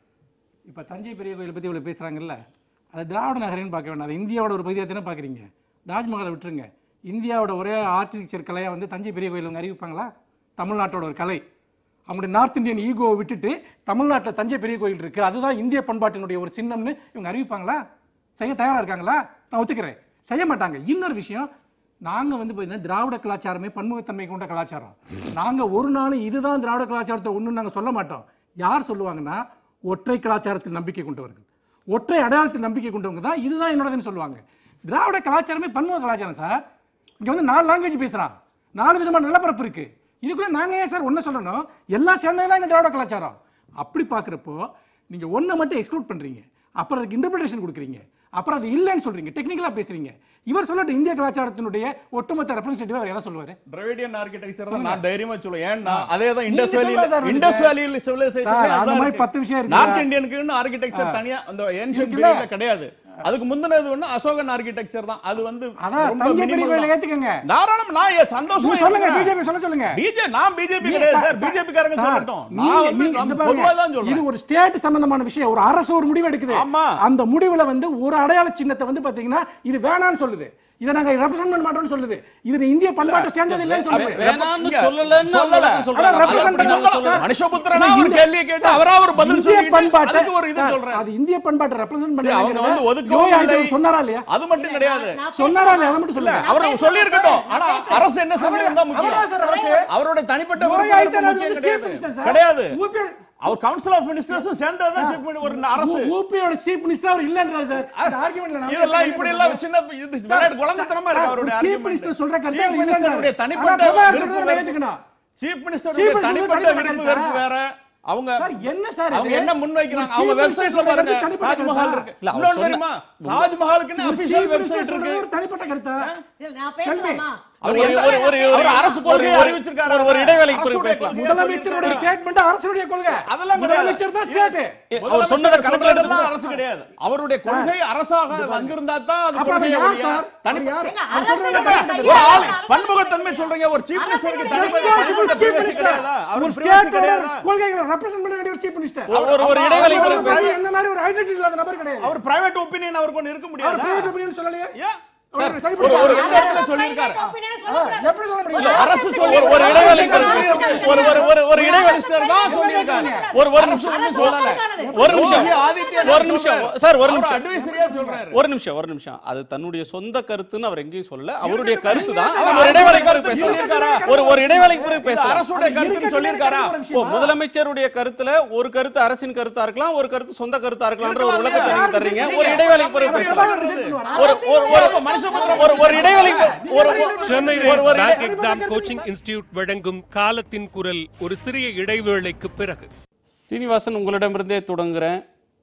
இப்ப தஞ்சை பெரிய கோயிலை பத்தி இவ்வளவு பேசுறாங்கல்ல அது திராவிட நகரம்னு பார்க்க வேண்டாம் அது இந்தியாவோட ஒரு பகுதியாக தானே பாக்குறீங்க தாஜ்மஹாலை விட்டுருங்க இந்தியாவோட ஒரே ஆர்கிடெக்சர் கலையா வந்து தஞ்சை பெரிய கோயில் அவங்க அறிவிப்பாங்களா தமிழ்நாட்டோட ஒரு கலை அவங்களுடைய நார்த் இந்தியன் ஈகோவை விட்டுட்டு தமிழ்நாட்டில் தஞ்சை பெரிய கோயில் இருக்கு அதுதான் இந்திய பண்பாட்டினுடைய ஒரு சின்னம்னு இவங்க அறிவிப்பாங்களா செய்ய தயாரா இருக்காங்களா நான் ஒத்துக்கிறேன் செய்ய மாட்டாங்க இன்னொரு விஷயம் நாங்க வந்து பார்த்தீங்கன்னா திராவிட கலாச்சாரமே பன்முகத்தன்மை கொண்ட கலாச்சாரம் நாங்க ஒரு நாள் இதுதான் திராவிட கலாச்சாரத்தை ஒண்ணுன்னு நாங்க சொல்ல மாட்டோம் யார் சொல்லுவாங்கன்னா ஒற்றை கலாச்சாரத்தில் நம்பிக்கை கொண்டவர்கள் ஒற்றை அடையாளத்தில் நம்பிக்கை கொண்டவங்க தான் இதுதான் என்னோடதுன்னு சொல்லுவாங்க திராவிட கலாச்சாரமே பன்முக கலாச்சாரம் சார் இங்க வந்து நாலு லாங்குவேஜ் பேசுறான் நாலு விதமான நிலப்பரப்பு இருக்கு இதுக்குள்ள நாங்க ஏன் சார் ஒண்ணு சொல்லணும் எல்லாம் சேர்ந்தது தான் திராவிட கலாச்சாரம் அப்படி பார்க்குறப்போ நீங்க ஒண்ணை மட்டும் எக்ஸ்க்ளூட் பண்றீங்க அப்புறம் அதுக்கு இன்டர்பிரேஷன் கொடுக்குறீங்க அப்புறம் அது இல்லைன்னு சொல்றீங்க டெக்னிக்கலா பேசுறீங்க இவர் சொல்லட்டும் இந்திய கலாச்சாரத்தினுடைய ஒட்டுமொத்த ரெப்ரசன்டேட்டிவ் அவர் எதை சொல்லுவாரு டிராவிடியன் ஆர்கிடெக்சர் தான் நான் தைரியமா சொல்லுவேன் ஏன்னா அதே தான் நீங்க இண்டஸ் சொல்லுங்க வேலியில சார் இண்டஸ் வந்து. வேலியில சிவிலைசேஷன் சார், அந்த மாதிரி பத்து விஷயம் இருக்கு. நார்த் இந்தியனுக்குன்னு ஆர்கிடெக்சர் தனியா அந்த ஏன்ஷியன்ட் இருக்குல்ல? பீரியட்ல கிடையாது அதுக்கு முந்தினது ஒண்ணு அசோகன் ஆர்கிடெக்சர் தான் அது வந்து அதான் ரொம்ப தஞ்சை பெரிய minimal கோயிலை தான். ஏத்துக்கங்க தாராளம் நான் ஏன் சந்தோஷமா நீங்க சொல்லுங்க இருக்கிறேன். பிஜேபி சொல்ல சொல்லுங்க பிஜே நான் பிஜேபி நீ- கிடையாது சார், சார் பிஜேபி காரங்க சார், சொல்லட்டும் நீங்க- நான் வந்து நீங்க நம்ம இந்த பாருங்க, பொதுவா தான் இது சொல்றேன் ஒரு ஸ்டேட் சம்பந்தமான விஷயம் ஒரு அரசு ஒரு முடிவு எடுக்குது ஆமா. அந்த முடிவுல வந்து ஒரு அடையாள சின்னத்தை வந்து பாத்தீங்கன்னா இது வேணாம்னு சொல்லுது இதை நாங்க ரெப்ரசென்ட் பண்ண மாட்டோம்னு சொல்லுது இது இந்திய பண்பாட்டை சேர்ந்தது இல்லைன்னு சொல்லுது வேணாம்னு இங்க சொல்லலன்னு சொல்லல. அவங்க சொல்றாங்க. ஆனா represent அது அப்படி பண்ண- அவங்க சொல்றாங்க. மனுஷபுத்திரனா இல்ல, ஒரு இந்த- கேள்வியை கேட்டு சார், அவரா ஒரு பதில் இந்திய சொல்லிட்டு பண்பாட்டை அதுக்கு ஒரு இது சார், சொல்றேன் அது இந்திய பண்பாட்டை ரெப்ரசென்ட் சரி, அவங்க வந்து ஒதுக்கவும் இல்லை. பண்ணி சொன்னாரா இல்லையா அது மட்டும் கிடையாது சொன்னாரா இல்லையா அதை மட்டும் இல்ல சொல்லுங்க அவர் சொல்லி இருக்கட்டும் ஆனா அரசு என்ன செஞ்சது தான் முக்கியம் அவரா சார் அரசு? அவருடைய தனிப்பட்ட யோகி விருப்பம் ஆதித்யநாத் முக்கியம் வந்து chief கிடையாது minister சார். கிடையாது UP அவர் கவுன்சில் ஆஃப் மினிஸ்டர்ஸும் சேர்ந்ததுதான் செக் பண்ணி ஒரு அரசு ஊபியோட சீஃப் மினிஸ்டர் அவர் இல்லன்றாரு சார் அந்த ஆர்குமெண்ட்ல நான் இதெல்லாம் இப்படி எல்லாம் சின்ன இது விளையாட்டு குழந்தைத்தனமா இருக்கு அவருடைய சீஃப் argument. மினிஸ்டர் சொல்ற கருத்து Chief அவர் Minister இல்லன்றாரு. உடைய ஆனா தனிப்பட்ட பிரபாகர் விருப்பு சொல்றதை வெறுப்பு. ஏத்துக்கணும். Chief Minister Chief உடைய Minister தனிப்பட்ட தனிப்பட்ட விருப்பு கருத்தா? வெறுப்பு வேற அவங்க சார் என்ன சார் இது? அவங்க என்ன முன்வைக்கிறாங்க ஒரு அவங்க chief minister வெப்சைட்ல சொல்றது பாருங்க தனிப்பட்ட தாஜ்மஹால் கருத்தா? இருக்கு இல்ல, அவர் இன்னொன்னு சொன்ன- தெரியுமா தாஜ்மஹாலுக்குன்னு ஒரு அபிஷியல் chief minister வெப்சைட் சொல்றது இருக்கு ஒரு தனிப்பட்ட கருத்தா இல்ல, நான் பேசலாமா அவர் ஒரு- எந்த- ஒரு- ஒரு- அவர் ஒரு- அரசு ஒரு- கொள்கையை ஒரு- அறிவிச்சிருக்காரு ஒரு- ஒரு இடைவேளைக்கு பிறகு அரசுடைய பேசலாம். கொள்கையை முதலமைச்சருடைய சொல்லியிருக்காரு. ஸ்டேட்மெண்ட் அரசுடைய கொள்கை அதெல்லாம் கிடையாது. முதலமைச்சர் தான் ஸ்டேட் அவர் சொன்னதை கணக்கில் சொல்றதெல்லாம் எடுத்து அரசு கிடையாது அவருடைய கொள்கை அரசாக வந்திருந்தா தான் அது அப்புறம் அவர் கொள்கையை யார் ஒழிய சார் தனி- அவர் யார் ஏங்க, அவர் சொல்றது அரசு கரெக்ட். ஒரு ஆள் பன்முகத்தன்மை சொல்றீங்க ஒரு சீஃப் மினிஸ்டருக்கு தனிப்பட்ட Responsible தனிப்பட்ட chief privacy minister. கிடையாதா ஒரு அவர் privacy ஸ்டேட்டோட கிடையாதா கொள்கைகளை ரெப்ரசென்ட் பண்ண வேண்டிய ஒரு சீஃப் மினிஸ்டர் ஒரு- ஒரு ஒரு இடைவேளைக்கு அவர் பிறகு பேசலாம். என்ன மாதிரி ஒரு ஐடென்டிட்டி இல்லாத நபர் கிடையாது அவர் பிரைவேட் ஒபினியன் அவருக்கு ஒண்ணு இருக்க அவர் முடியாது பிரைவேட் ஒபினியன் சொல்லலையே ஏன் அவர் சரி ஒரு- ஒரு- பண்ணி- எந்த இடத்துல சொல்லியிருக்காரு எப்படி சொல்ல முடியும் இல்ல, அரசு ஒரு சொல்லி ஒரு இடைவேளைக்கு பிறகு ஒரு ஒரு ஒரு ஒரு இடைவேளை மினிஸ்டர் தான் சொல்லியிருக்காரு ஒரு ஒரு அரசு நிமிஷம் ஒண்ணும் சொல்லல ஒரு நிமிஷம் யோகி ஆதித்யநாத் ஒரு நிமிஷம் சொல்றாரு. சார் ஒரு அவர் நிமிஷம் அட்வைசரியா சொல்றாரு ஒரு நிமிஷம் ஒரு நிமிஷம் அது தன்னுடைய சொந்த கருத்துன்னு அவர் எங்கேயும் சொல்லல அவருடைய இருக்கட்டும், கருத்து தான் அவர் நம்ம ஒரு இடைவேளைக்கு பிறகு கருத்து பேசலாம் சொல்லியிருக்காரா? ஒரு ஒரு இடைவேளைக்கு பிறகு இது பேசலாம் அரசுடைய கருத்துன்னு சொல்லியிருக்காரா ஓ முதலமைச்சருடைய கருத்துல ஒரு கருத்து அரசின் கருத்தா இருக்கலாம் ஒரு கருத்து சொந்த கருத்தா இருக்கலாம்ன்ற ஒரு விளக்கத்தை நீங்க தர்றீங்க ஒரு இடைவேளைக்கு பிறகு பேசலாம் ஒரு ஒரு ஒரு மனுஷபுத்திரம் ஒரு ஒரு இடைவேளைக்கு ஒரு சென்னை ஒரு ஒரு பேங்க் இடை- எக்ஸாம் கோச்சிங் இன்ஸ்டிடியூட் வழங்கும் காலத்தின் குரல் ஒரு சிறிய இடைவேளைக்கு பிறகு சீனிவாசன் உங்களிடமிருந்தே தொடங்குறேன்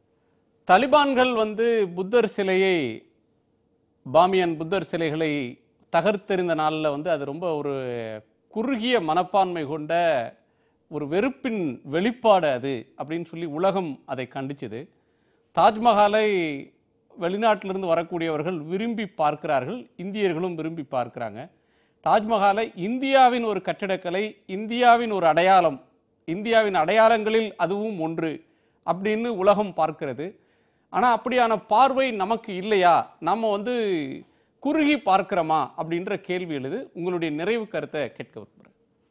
தலிபான்கள் வந்து புத்தர் சிலையை பாமியன் புத்தர் சிலைகளை தகர்த்தெறிந்த நாளில் வந்து அது ரொம்ப ஒரு குறுகிய மனப்பான்மை கொண்ட ஒரு வெறுப்பின் வெளிப்பாடு அது அப்படின்னு சொல்லி உலகம் அதை கண்டிச்சது தாஜ்மஹாலை வெளிநாட்டிலிருந்து வரக்கூடியவர்கள் விரும்பி பார்க்கிறார்கள் இந்தியர்களும் விரும்பி பார்க்கிறாங்க தாஜ்மஹாலை இந்தியாவின் ஒரு கட்டிடக்கலை இந்தியாவின் ஒரு அடையாளம் இந்தியாவின் அடையாளங்களில் அதுவும் ஒன்று அப்படின்னு உலகம் பார்க்கிறது ஆனால் அப்படியான பார்வை நமக்கு இல்லையா நம்ம வந்து குறுகி பார்க்கிறோமா அப்படின்ற கேள்வி எழுது உங்களுடைய நிறைவு கருத்தை கேட்க விரும்புகிறேன்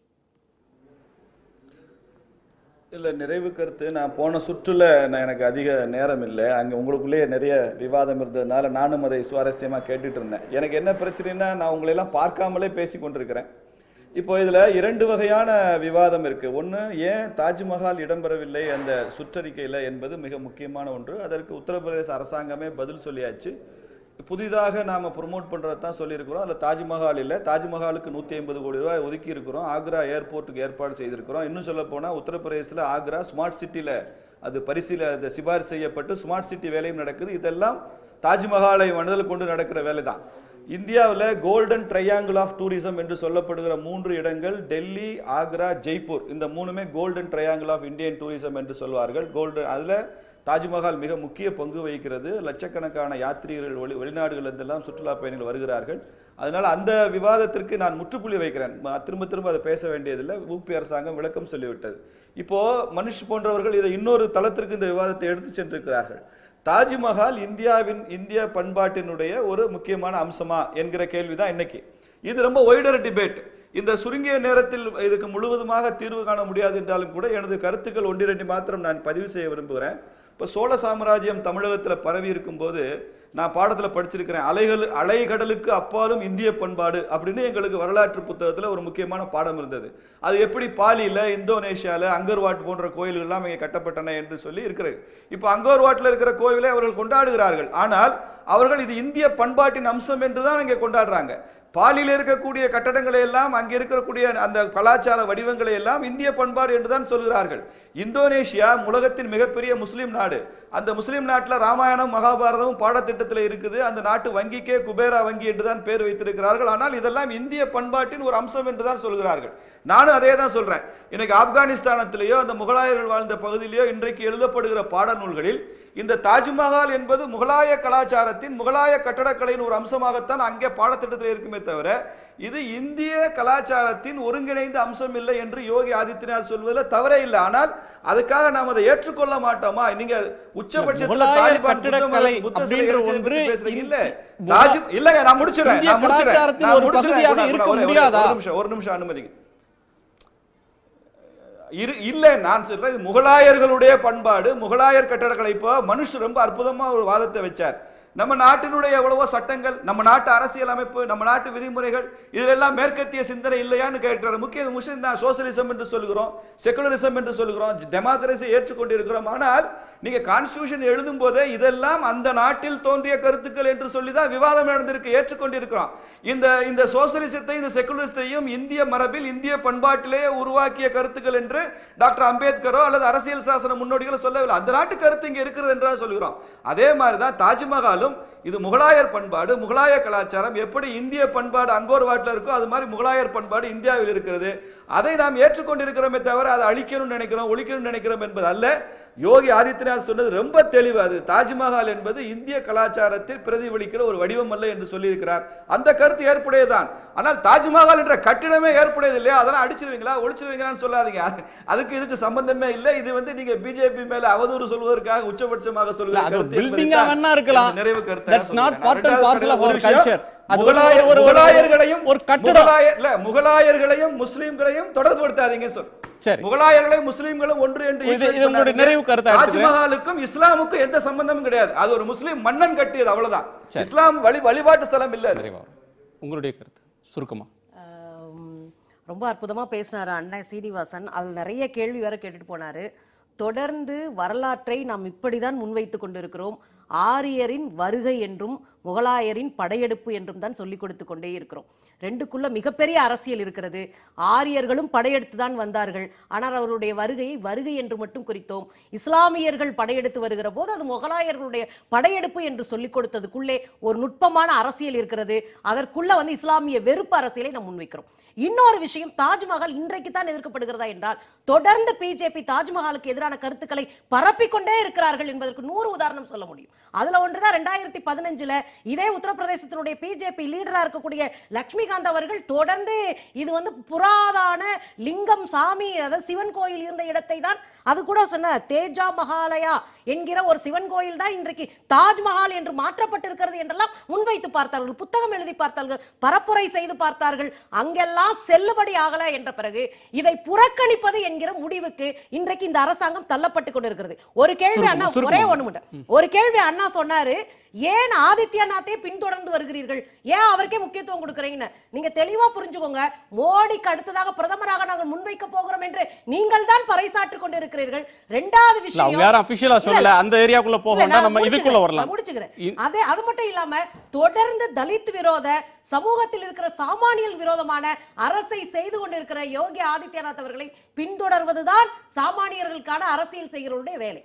இல்லை நிறைவு கருத்து நான் போன சுற்றுல நான் எனக்கு அதிக நேரம் இல்லை அங்கே உங்களுக்குள்ளேயே நிறைய விவாதம் இருந்ததுனால நானும் அதை சுவாரஸ்யமாக கேட்டுட்டு இருந்தேன் எனக்கு என்ன பிரச்சனைனா நான் உங்களை எல்லாம் பார்க்காமலே பேசி கொண்டிருக்கிறேன் இப்போ இதில் இரண்டு வகையான விவாதம் இருக்கு ஒன்று ஏன் தாஜ்மஹால் இடம்பெறவில்லை அந்த சுற்றறிக்கையில் என்பது மிக முக்கியமான ஒன்று அதற்கு உத்தரப்பிரதேச அரசாங்கமே பதில் சொல்லியாச்சு புதிதாக நாம ப்ரொமோட் பண்றது தான் சொல்லியிருக்கிறோம் அதில் தாஜ்மஹால் இல்லை தாஜ்மஹாலுக்கு நூற்றி ஐம்பது கோடி ரூபாய் ஒதுக்கி இருக்கிறோம் ஆக்ரா ஏர்போர்ட்டுக்கு ஏற்பாடு செய்திருக்கிறோம் இன்னும் சொல்ல போனால் உத்தரப்பிரதேசத்தில் ஆக்ரா ஸ்மார்ட் சிட்டியில் அது பரிசீல அது சிபாரிசு செய்யப்பட்டு ஸ்மார்ட் சிட்டி வேலையும் நடக்குது இதெல்லாம் தாஜ்மஹாலை மனதில் கொண்டு நடக்கிற வேலை தான் இந்தியாவில் கோல்டன் ட்ரையாங்கிள் ஆஃப் டூரிசம் என்று சொல்லப்படுகிற மூன்று இடங்கள் டெல்லி ஆக்ரா ஜெய்ப்பூர் இந்த மூணுமே golden triangle of Indian tourism என்று சொல்வார்கள் கோல்டன் அதில் தாஜ்மஹால் மிக முக்கிய பங்கு வகிக்கிறது லட்சக்கணக்கான யாத்ரீகர்கள் வெளி வெளிநாடுகளிலிருந்தெல்லாம் சுற்றுலா பயணிகள் வருகிறார்கள் அதனால அந்த விவாதத்திற்கு நான் முற்றுப்புள்ளி வைக்கிறேன் ம- திரும்ப திரும்ப அதை பேச வேண்டியதில்லை ஊபி அரசாங்கம் விளக்கம் சொல்லிவிட்டது இப்போ மனுஷ் போன்றவர்கள் இதை இன்னொரு தளத்திற்கு இந்த விவாதத்தை எடுத்து சென்றிருக்கிறார்கள் தாஜ்மஹால் இந்தியாவின் இந்திய பண்பாட்டினுடைய ஒரு முக்கியமான அம்சமா என்கிற கேள்விதான் இன்னைக்கு இது ரொம்ப ஒய்டர் டிபேட் இந்த சுருங்கிய நேரத்தில் இதுக்கு முழுவதுமாக தீர்வு காண முடியாது என்றாலும் கூட எனது கருத்துக்கள் ஒன்றிரண்டு மாத்திரம் நான் பதிவு செய்ய விரும்புகிறேன் இப்போ சோழ சாம்ராஜ்யம் தமிழகத்தில் பரவி இருக்கும்போது நான் பாடத்தில் படிச்சிருக்கிறேன் அலைகள் அலைகடலுக்கு அப்பாலும் இந்திய பண்பாடு அப்படின்னு எங்களுக்கு வரலாற்று புத்தகத்தில் ஒரு முக்கியமான பாடம் இருந்தது அது எப்படி பாலியில் இந்தோனேஷியாவில் அங்கர்வாட் போன்ற கோயில்கள் எல்லாம் இங்கே கட்டப்பட்டன என்று சொல்லி இருக்கிறது இப்போ அங்கர்வாட்டில் இருக்கிற கோவிலை அவர்கள் கொண்டாடுகிறார்கள் ஆனால் அவர்கள் இது இந்திய பண்பாட்டின் அம்சம் என்று தான் இங்கே கொண்டாடுறாங்க பாலியில் இருக்கக்கூடிய கட்டடங்களை எல்லாம் அங்கே இருக்கக்கூடிய அந்த கலாச்சார வடிவங்களை எல்லாம் இந்திய பண்பாடு என்றுதான் சொல்கிறார்கள் இந்தோனேஷியா உலகத்தின் மிகப்பெரிய முஸ்லிம் நாடு அந்த முஸ்லிம் நாட்டில் ராமாயணம் மகாபாரதமும் பாடத்திட்டத்தில் இருக்குது அந்த நாட்டு வங்கிக்கே குபேரா வங்கி என்றுதான் பேர் வைத்திருக்கிறார்கள் ஆனால் இதெல்லாம் இந்திய பண்பாட்டின் ஒரு அம்சம் என்றுதான் சொல்கிறார்கள் நானும் அதே தான் சொல்றேன் இன்னைக்கு ஆப்கானிஸ்தானத்திலேயோ அந்த முகலாயர்கள் வாழ்ந்த பகுதியிலேயோ இன்றைக்கு எழுதப்படுகிற பாடநூல்களில் இந்த தாஜ்மஹால் என்பது முகலாய கலாச்சாரத்தின் முகலாய கட்டடக்கலையின் ஒரு அம்சமாகத்தான் அங்கே பாடத்திட்டத்தில் இருக்குமே தவிர இது இந்திய கலாச்சாரத்தின் ஒருங்கிணைந்த அம்சம் இல்லை என்று யோகி ஆதித்யநாத் சொல்வதில் தவறே இல்லை ஆனால் அதுக்காக நாம் அதை ஏற்றுக்கொள்ள மாட்டோமா நீங்க உச்சபட்சத்துல முகலாய தாலிபான் புத்த கட்டடக்கலை மத- புத்த சிலை அப்படின்ற எரிச்சலை ஒன்று பத்தி பேசுறீங்க இல்ல இந்தி- தாஜ் இல்லங்க நான் முடிச்சிடுறேன் இந்திய நான் முடிச்சிடுறேன் கலாச்சாரத்தின் நான் ஒரு முடிச்சிடுறேன். பகுதியாக ஒரு- இருக்க ஒரு- ஒரு- முடியாதா? ஒரு நிமிஷம் ஒரு நிமிஷம் அனுமதிங்க இரு இல்ல நான் சொல்றேன் இது முகலாயர்களுடைய பண்பாடு முகலாயர் கட்டடக்கலை இப்போ மனுஷர் ரொம்ப அற்புதமா ஒரு வாதத்தை வச்சார் நம்ம நாட்டினுடைய எவ்வளவோ சட்டங்கள் நம்ம நாட்டு அரசியல் அமைப்பு நம்ம நாட்டு விதிமுறைகள் இதெல்லாம் மேற்கத்திய சிந்தனை இல்லையான்னு கேட்கிறார் முக்கிய முஸ்லிம் தான் சோசியலிசம் என்று சொல்கிறோம் செகுலரிசம் என்று சொல்கிறோம் டெமோக்ரஸி ஏற்றுக்கொண்டிருக்கிறோம் ஆனால் நீங்க கான்ஸ்டிடியூஷன் எழுதும் போதே இதெல்லாம் அந்த நாட்டில் தோன்றிய கருத்துக்கள் என்று சொல்லி தான் விவாதம் நடந்திருக்கு ஏற்றுக்கொண்டிருக்கிறோம் இந்த இந்த சோசியலிசத்தை இந்த செகுலரிசத்தையும் இந்திய மரபில் இந்திய பண்பாட்டிலே உருவாக்கிய கருத்துக்கள் என்று டாக்டர் அம்பேத்கரோ அல்லது அரசியல் சாசன முன்னோடிகளோ சொல்லவில்லை அந்த நாட்டு கருத்து இங்க இருக்கிறது என்றால் சொல்கிறோம் அதே மாதிரி தான் தாஜ்மஹாலும் இது முகலாயர் பண்பாடு முகலாய கலாச்சாரம் எப்படி இந்திய பண்பாடு அங்கோர்வாட்டில் இருக்கோ அது மாதிரி முகலாயர் பண்பாடு இந்தியாவில் இருக்கிறது அதை நாம் ஏற்றுக்கொண்டிருக்கிறோமே தவிர அதை அழிக்கணும்னு நினைக்கிறோம் ஒழிக்கணும்னு நினைக்கிறோம் என்பது அல்ல யோகி ஆதித்யநாத் சொன்னது ரொம்ப தெளிவு அது தாஜ்மஹால் என்பது இந்திய கலாச்சாரத்தில் பிரதிபலிக்கிற ஒரு வடிவம் அல்ல என்று சொல்லியிருக்கிறார் அந்த கருத்து ஏற்புடையதான் ஆனால் தாஜ்மஹால் என்ற கட்டிடமே ஏற்புடையது இல்லையா அதெல்லாம் அடிச்சிருவீங்களா ஒழிச்சிருவீங்களான்னு சொல்லாதீங்க அது- அதுக்கு இதுக்கு சம்பந்தமே இல்லை இது வந்து நீங்க பிஜேபி மேல அவதூறு சொல்வதற்காக உச்சபட்சமாக சொல்லுகிற அது கருத்து building ஆ என்பதைத்தான் வேணா இருக்கலாம். எனது நிறைவு கருத்தை That's not சொல்கிறேன். part and ரெண்டாவது parcel of ஒரு our விஷயம், culture. அது ஒரு- முகலாய- ஒரு- ஒரு- முகலாயர்களையும் ஒரு கட்டடம். முகலாய- இல்ல, முகலாயர்களையும் முஸ்லிம்களையும் தொடர்புபடுத்தாதீங்க சொல் சரி. முகலாயர்களையும் முஸ்லிம்களும் ஒன்று என்று இது- equate இது உங்களுடைய பண்ணாதீங்க. நிறைவு கருத்தா எடுத்துக்கிறேன். தாஜ்மஹாலுக்கும் இஸ்லாமுக்கும் எந்த சம்பந்தமும் கிடையாது அது ஒரு முஸ்லிம் மன்னன் கட்டியது அவ்வளவுதான் சரி. இஸ்லாம் வழி வழிபாட்டு ஸ்தலம் இல்ல அது. நிறைவா உங்களுடைய கருத்து சுருக்கமா ஆம், ரொம்ப அற்புதமா பேசினாரு அண்ணன் சீனிவாசன் அதில் நிறைய கேள்வி வேற கேட்டுட்டு போனாரு தொடர்ந்து வரலாற்றை நாம் இப்படிதான் முன்வைத்து கொண்டிருக்கிறோம் ஆரியரின் வருகை என்றும் முகலாயரின் படையெடுப்பு என்றும் தான் சொல்லிக் கொடுத்து கொண்டே இருக்கிறோம் ரெண்டுக்குள்ள மிகப்பெரிய அரசியல் இருக்கிறது ஆரியர்களும் படையெடுத்து தான் வந்தார்கள் ஆனால் அவருடைய வருகையை வருகை என்று மட்டும் குறித்தோம் இஸ்லாமியர்கள் படையெடுத்து வருகிற போது அது முகலாயர்களுடைய படையெடுப்பு என்று சொல்லிக் கொடுத்ததுக்குள்ளே ஒரு நுட்பமான அரசியல் இருக்கிறது அதற்குள்ள வந்து இஸ்லாமிய வெறுப்பு அரசியலை நாம் முன்வைக்கிறோம் இன்னொரு விஷயம் தாஜ்மஹால் இன்றைக்கு தான் எதிர்க்கப்படுகிறதா என்றால் தொடர்ந்து பிஜேபி தாஜ்மஹாலுக்கு எதிரான கருத்துக்களை பரப்பிக் கொண்டே இருக்கிறார்கள் என்பதற்கு நூறு உதாரணம் சொல்ல முடியும் அதுல ஒன்றுதான் ரெண்டாயிரத்தி பதினஞ்சுல இதே உத்தரப்பிரதேசத்தினுடைய பிஜேபி லீடரா இருக்கக்கூடிய லட்சுமிகாந்த் அவர்கள் தொடர்ந்து இது வந்து புராதான லிங்கம் சாமி அதாவது சிவன் கோயில் இருந்த இடத்தை தான் அது கூட சொன்ன தேஜா மகாலயா என்கிற ஒரு சிவன் கோயில் தான் இன்றைக்கு தாஜ்மஹால் என்று மாற்றப்பட்டிருக்கிறது என்றெல்லாம் முன்வைத்து பார்த்தார்கள் புத்தகம் எழுதி பார்த்தார்கள் பரப்புரை செய்து பார்த்தார்கள் அங்கெல்லாம் செல்லுபடி ஆகல என்ற பிறகு இதை புறக்கணிப்பது என்கிற முடிவுக்கு இன்றைக்கு இந்த அரசாங்கம் தள்ளப்பட்டு கொண்டிருக்கிறது ஒரு கேள்வி அண்ணா சுருக்கமா, ஒரே சுருக்கமா. ஒண்ணு மட்டும் ஒரு கேள்வி அண்ணா சொன்னாரு ஏன் ஆதித்யநாத்தை பின்தொடர்ந்து வருகிறீர்கள் ஏன் அவருக்கே முக்கியத்துவம் கொடுக்குறீங்கன்னு நீங்க தெளிவா புரிஞ்சுக்கோங்க மோடிக்கு அடுத்ததாக பிரதமராக நாங்கள் முன்வைக்க போகிறோம் என்று நீங்கள் தான் பறைசாற்றிக் கொண்டிருக்கிறீர்கள் ரெண்டாவது இல்ல விஷயம் அவங்க யாரும் அபிஷியலா இல்ல, சொல்லல இல்ல. அந்த ஏரியாக்குள்ள போக இல்ல, வேண்டாம் நான் நம்ம இதுக்குள்ள முடிச்சுக்கிறேன். வரலாம் நான் முடிச்சுக்கிறேன் இ- அதே அது மட்டும் இல்லாம தொடர்ந்து தலித் விரோத சமூகத்தில் இருக்கிற சாமானியல் விரோதமான அரசை செய்து கொண்டிருக்கிற யோகி ஆதித்யநாத் அவர்களை பின்தொடர்வதுதான் சாமானியர்களுக்கான அரசியல் செய்கிறவருடைய வேலை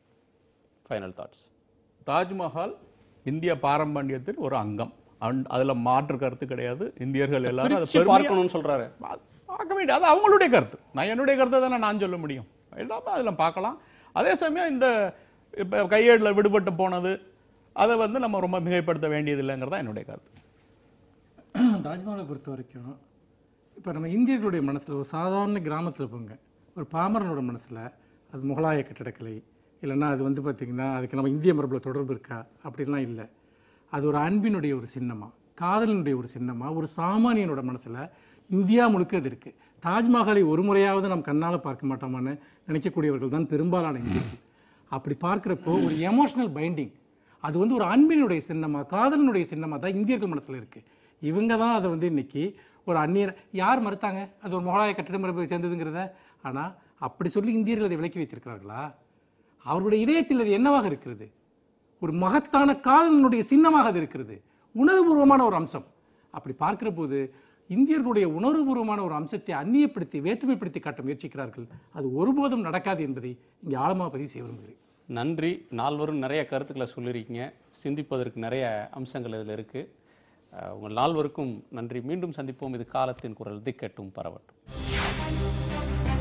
ஃபைனல் தாட்ஸ் தாஜ்மஹால் இந்திய பாரம்பரியத்தின் ஒரு அங்கம் அண்ட் அதுல மாற்று கருத்து கிடையாது இந்தியர்கள் எல்லாரும் அதை பிரிச்சு பெருமையா- பார்க்கணும்னு சொல்றாரு பா- பார்க்க வேண்டிய அது அவங்களுடைய கருத்து நான் என்னுடைய கருத்தை தானே நான் சொல்ல முடியும் எல்லாமே அதில் பார்க்கலாம் அதே சமயம் இந்த இப்போ கையேடில் விடுபட்டு போனது அதை வந்து நம்ம ரொம்ப மிகைப்படுத்த வேண்டியது இல்லைங்கிறது தான் என்னுடைய கருத்து தாஜ்மஹாலை பொறுத்த வரைக்கும் இப்போ நம்ம இந்தியர்களுடைய மனசில் ஒரு சாதாரண கிராமத்தில் போங்க ஒரு பாமரனோட மனசில் அது முகலாய கட்டடக்கலை இல்லைன்னா அது வந்து பார்த்திங்கன்னா அதுக்கு நம்ம இந்திய மரபில் தொடர்பு இருக்கா அப்படின்லாம் இல்லை அது ஒரு அன்பினுடைய ஒரு சின்னமா காதலினுடைய ஒரு சின்னமா ஒரு சாமானியனோட மனசில் இந்தியா முழுக்க அது இருக்குது தாஜ்மஹாலை ஒரு முறையாவது நாம் கண்ணால் பார்க்க மாட்டோமான்னு நினைக்கக்கூடியவர்கள் தான் பெரும்பாலான இந்தியர்கள் அப்படி பார்க்குறப்போ ஒரு எமோஷனல் பைண்டிங் அது வந்து ஒரு அன்பினுடைய சின்னமா காதலினுடைய சின்னமா தான் இந்தியர்கள் மனசுல இருக்கு இவங்க தான் அதை வந்து இன்னைக்கு ஒரு அந்நியர் யார் மறுத்தாங்க அது ஒரு முகலாய கட்டிட மரபை சேர்ந்ததுங்கிறத ஆனா அப்படி சொல்லி இந்தியர்கள் அதை விலக்கி வைத்திருக்கிறார்களா அவருடைய இதயத்தில் அது என்னவாக இருக்கிறது ஒரு மகத்தான காதலினுடைய சின்னமாக அது இருக்கிறது உணர்வுபூர்வமான ஒரு அம்சம் அப்படி பார்க்கிற போது இந்தியர்களுடைய உணர்வுபூர்வமான ஒரு அம்சத்தை அந்நியப்படுத்தி வேற்றுமைப்படுத்தி காட்ட முயற்சிக்கிறார்கள் அது ஒருபோதும் நடக்காது என்பதை இங்கே ஆழமாக பதிவு செய்ய விரும்புகிறேன் நன்றி நால்வரும் நிறைய கருத்துக்களை சொல்லியிருக்கீங்க சிந்திப்பதற்கு நிறைய அம்சங்கள் இதில் இருக்கு அஹ், உங்கள் நால்வருக்கும் நன்றி மீண்டும் சந்திப்போம் இது காலத்தின் குரல் திக்கட்டும் பரவட்டும்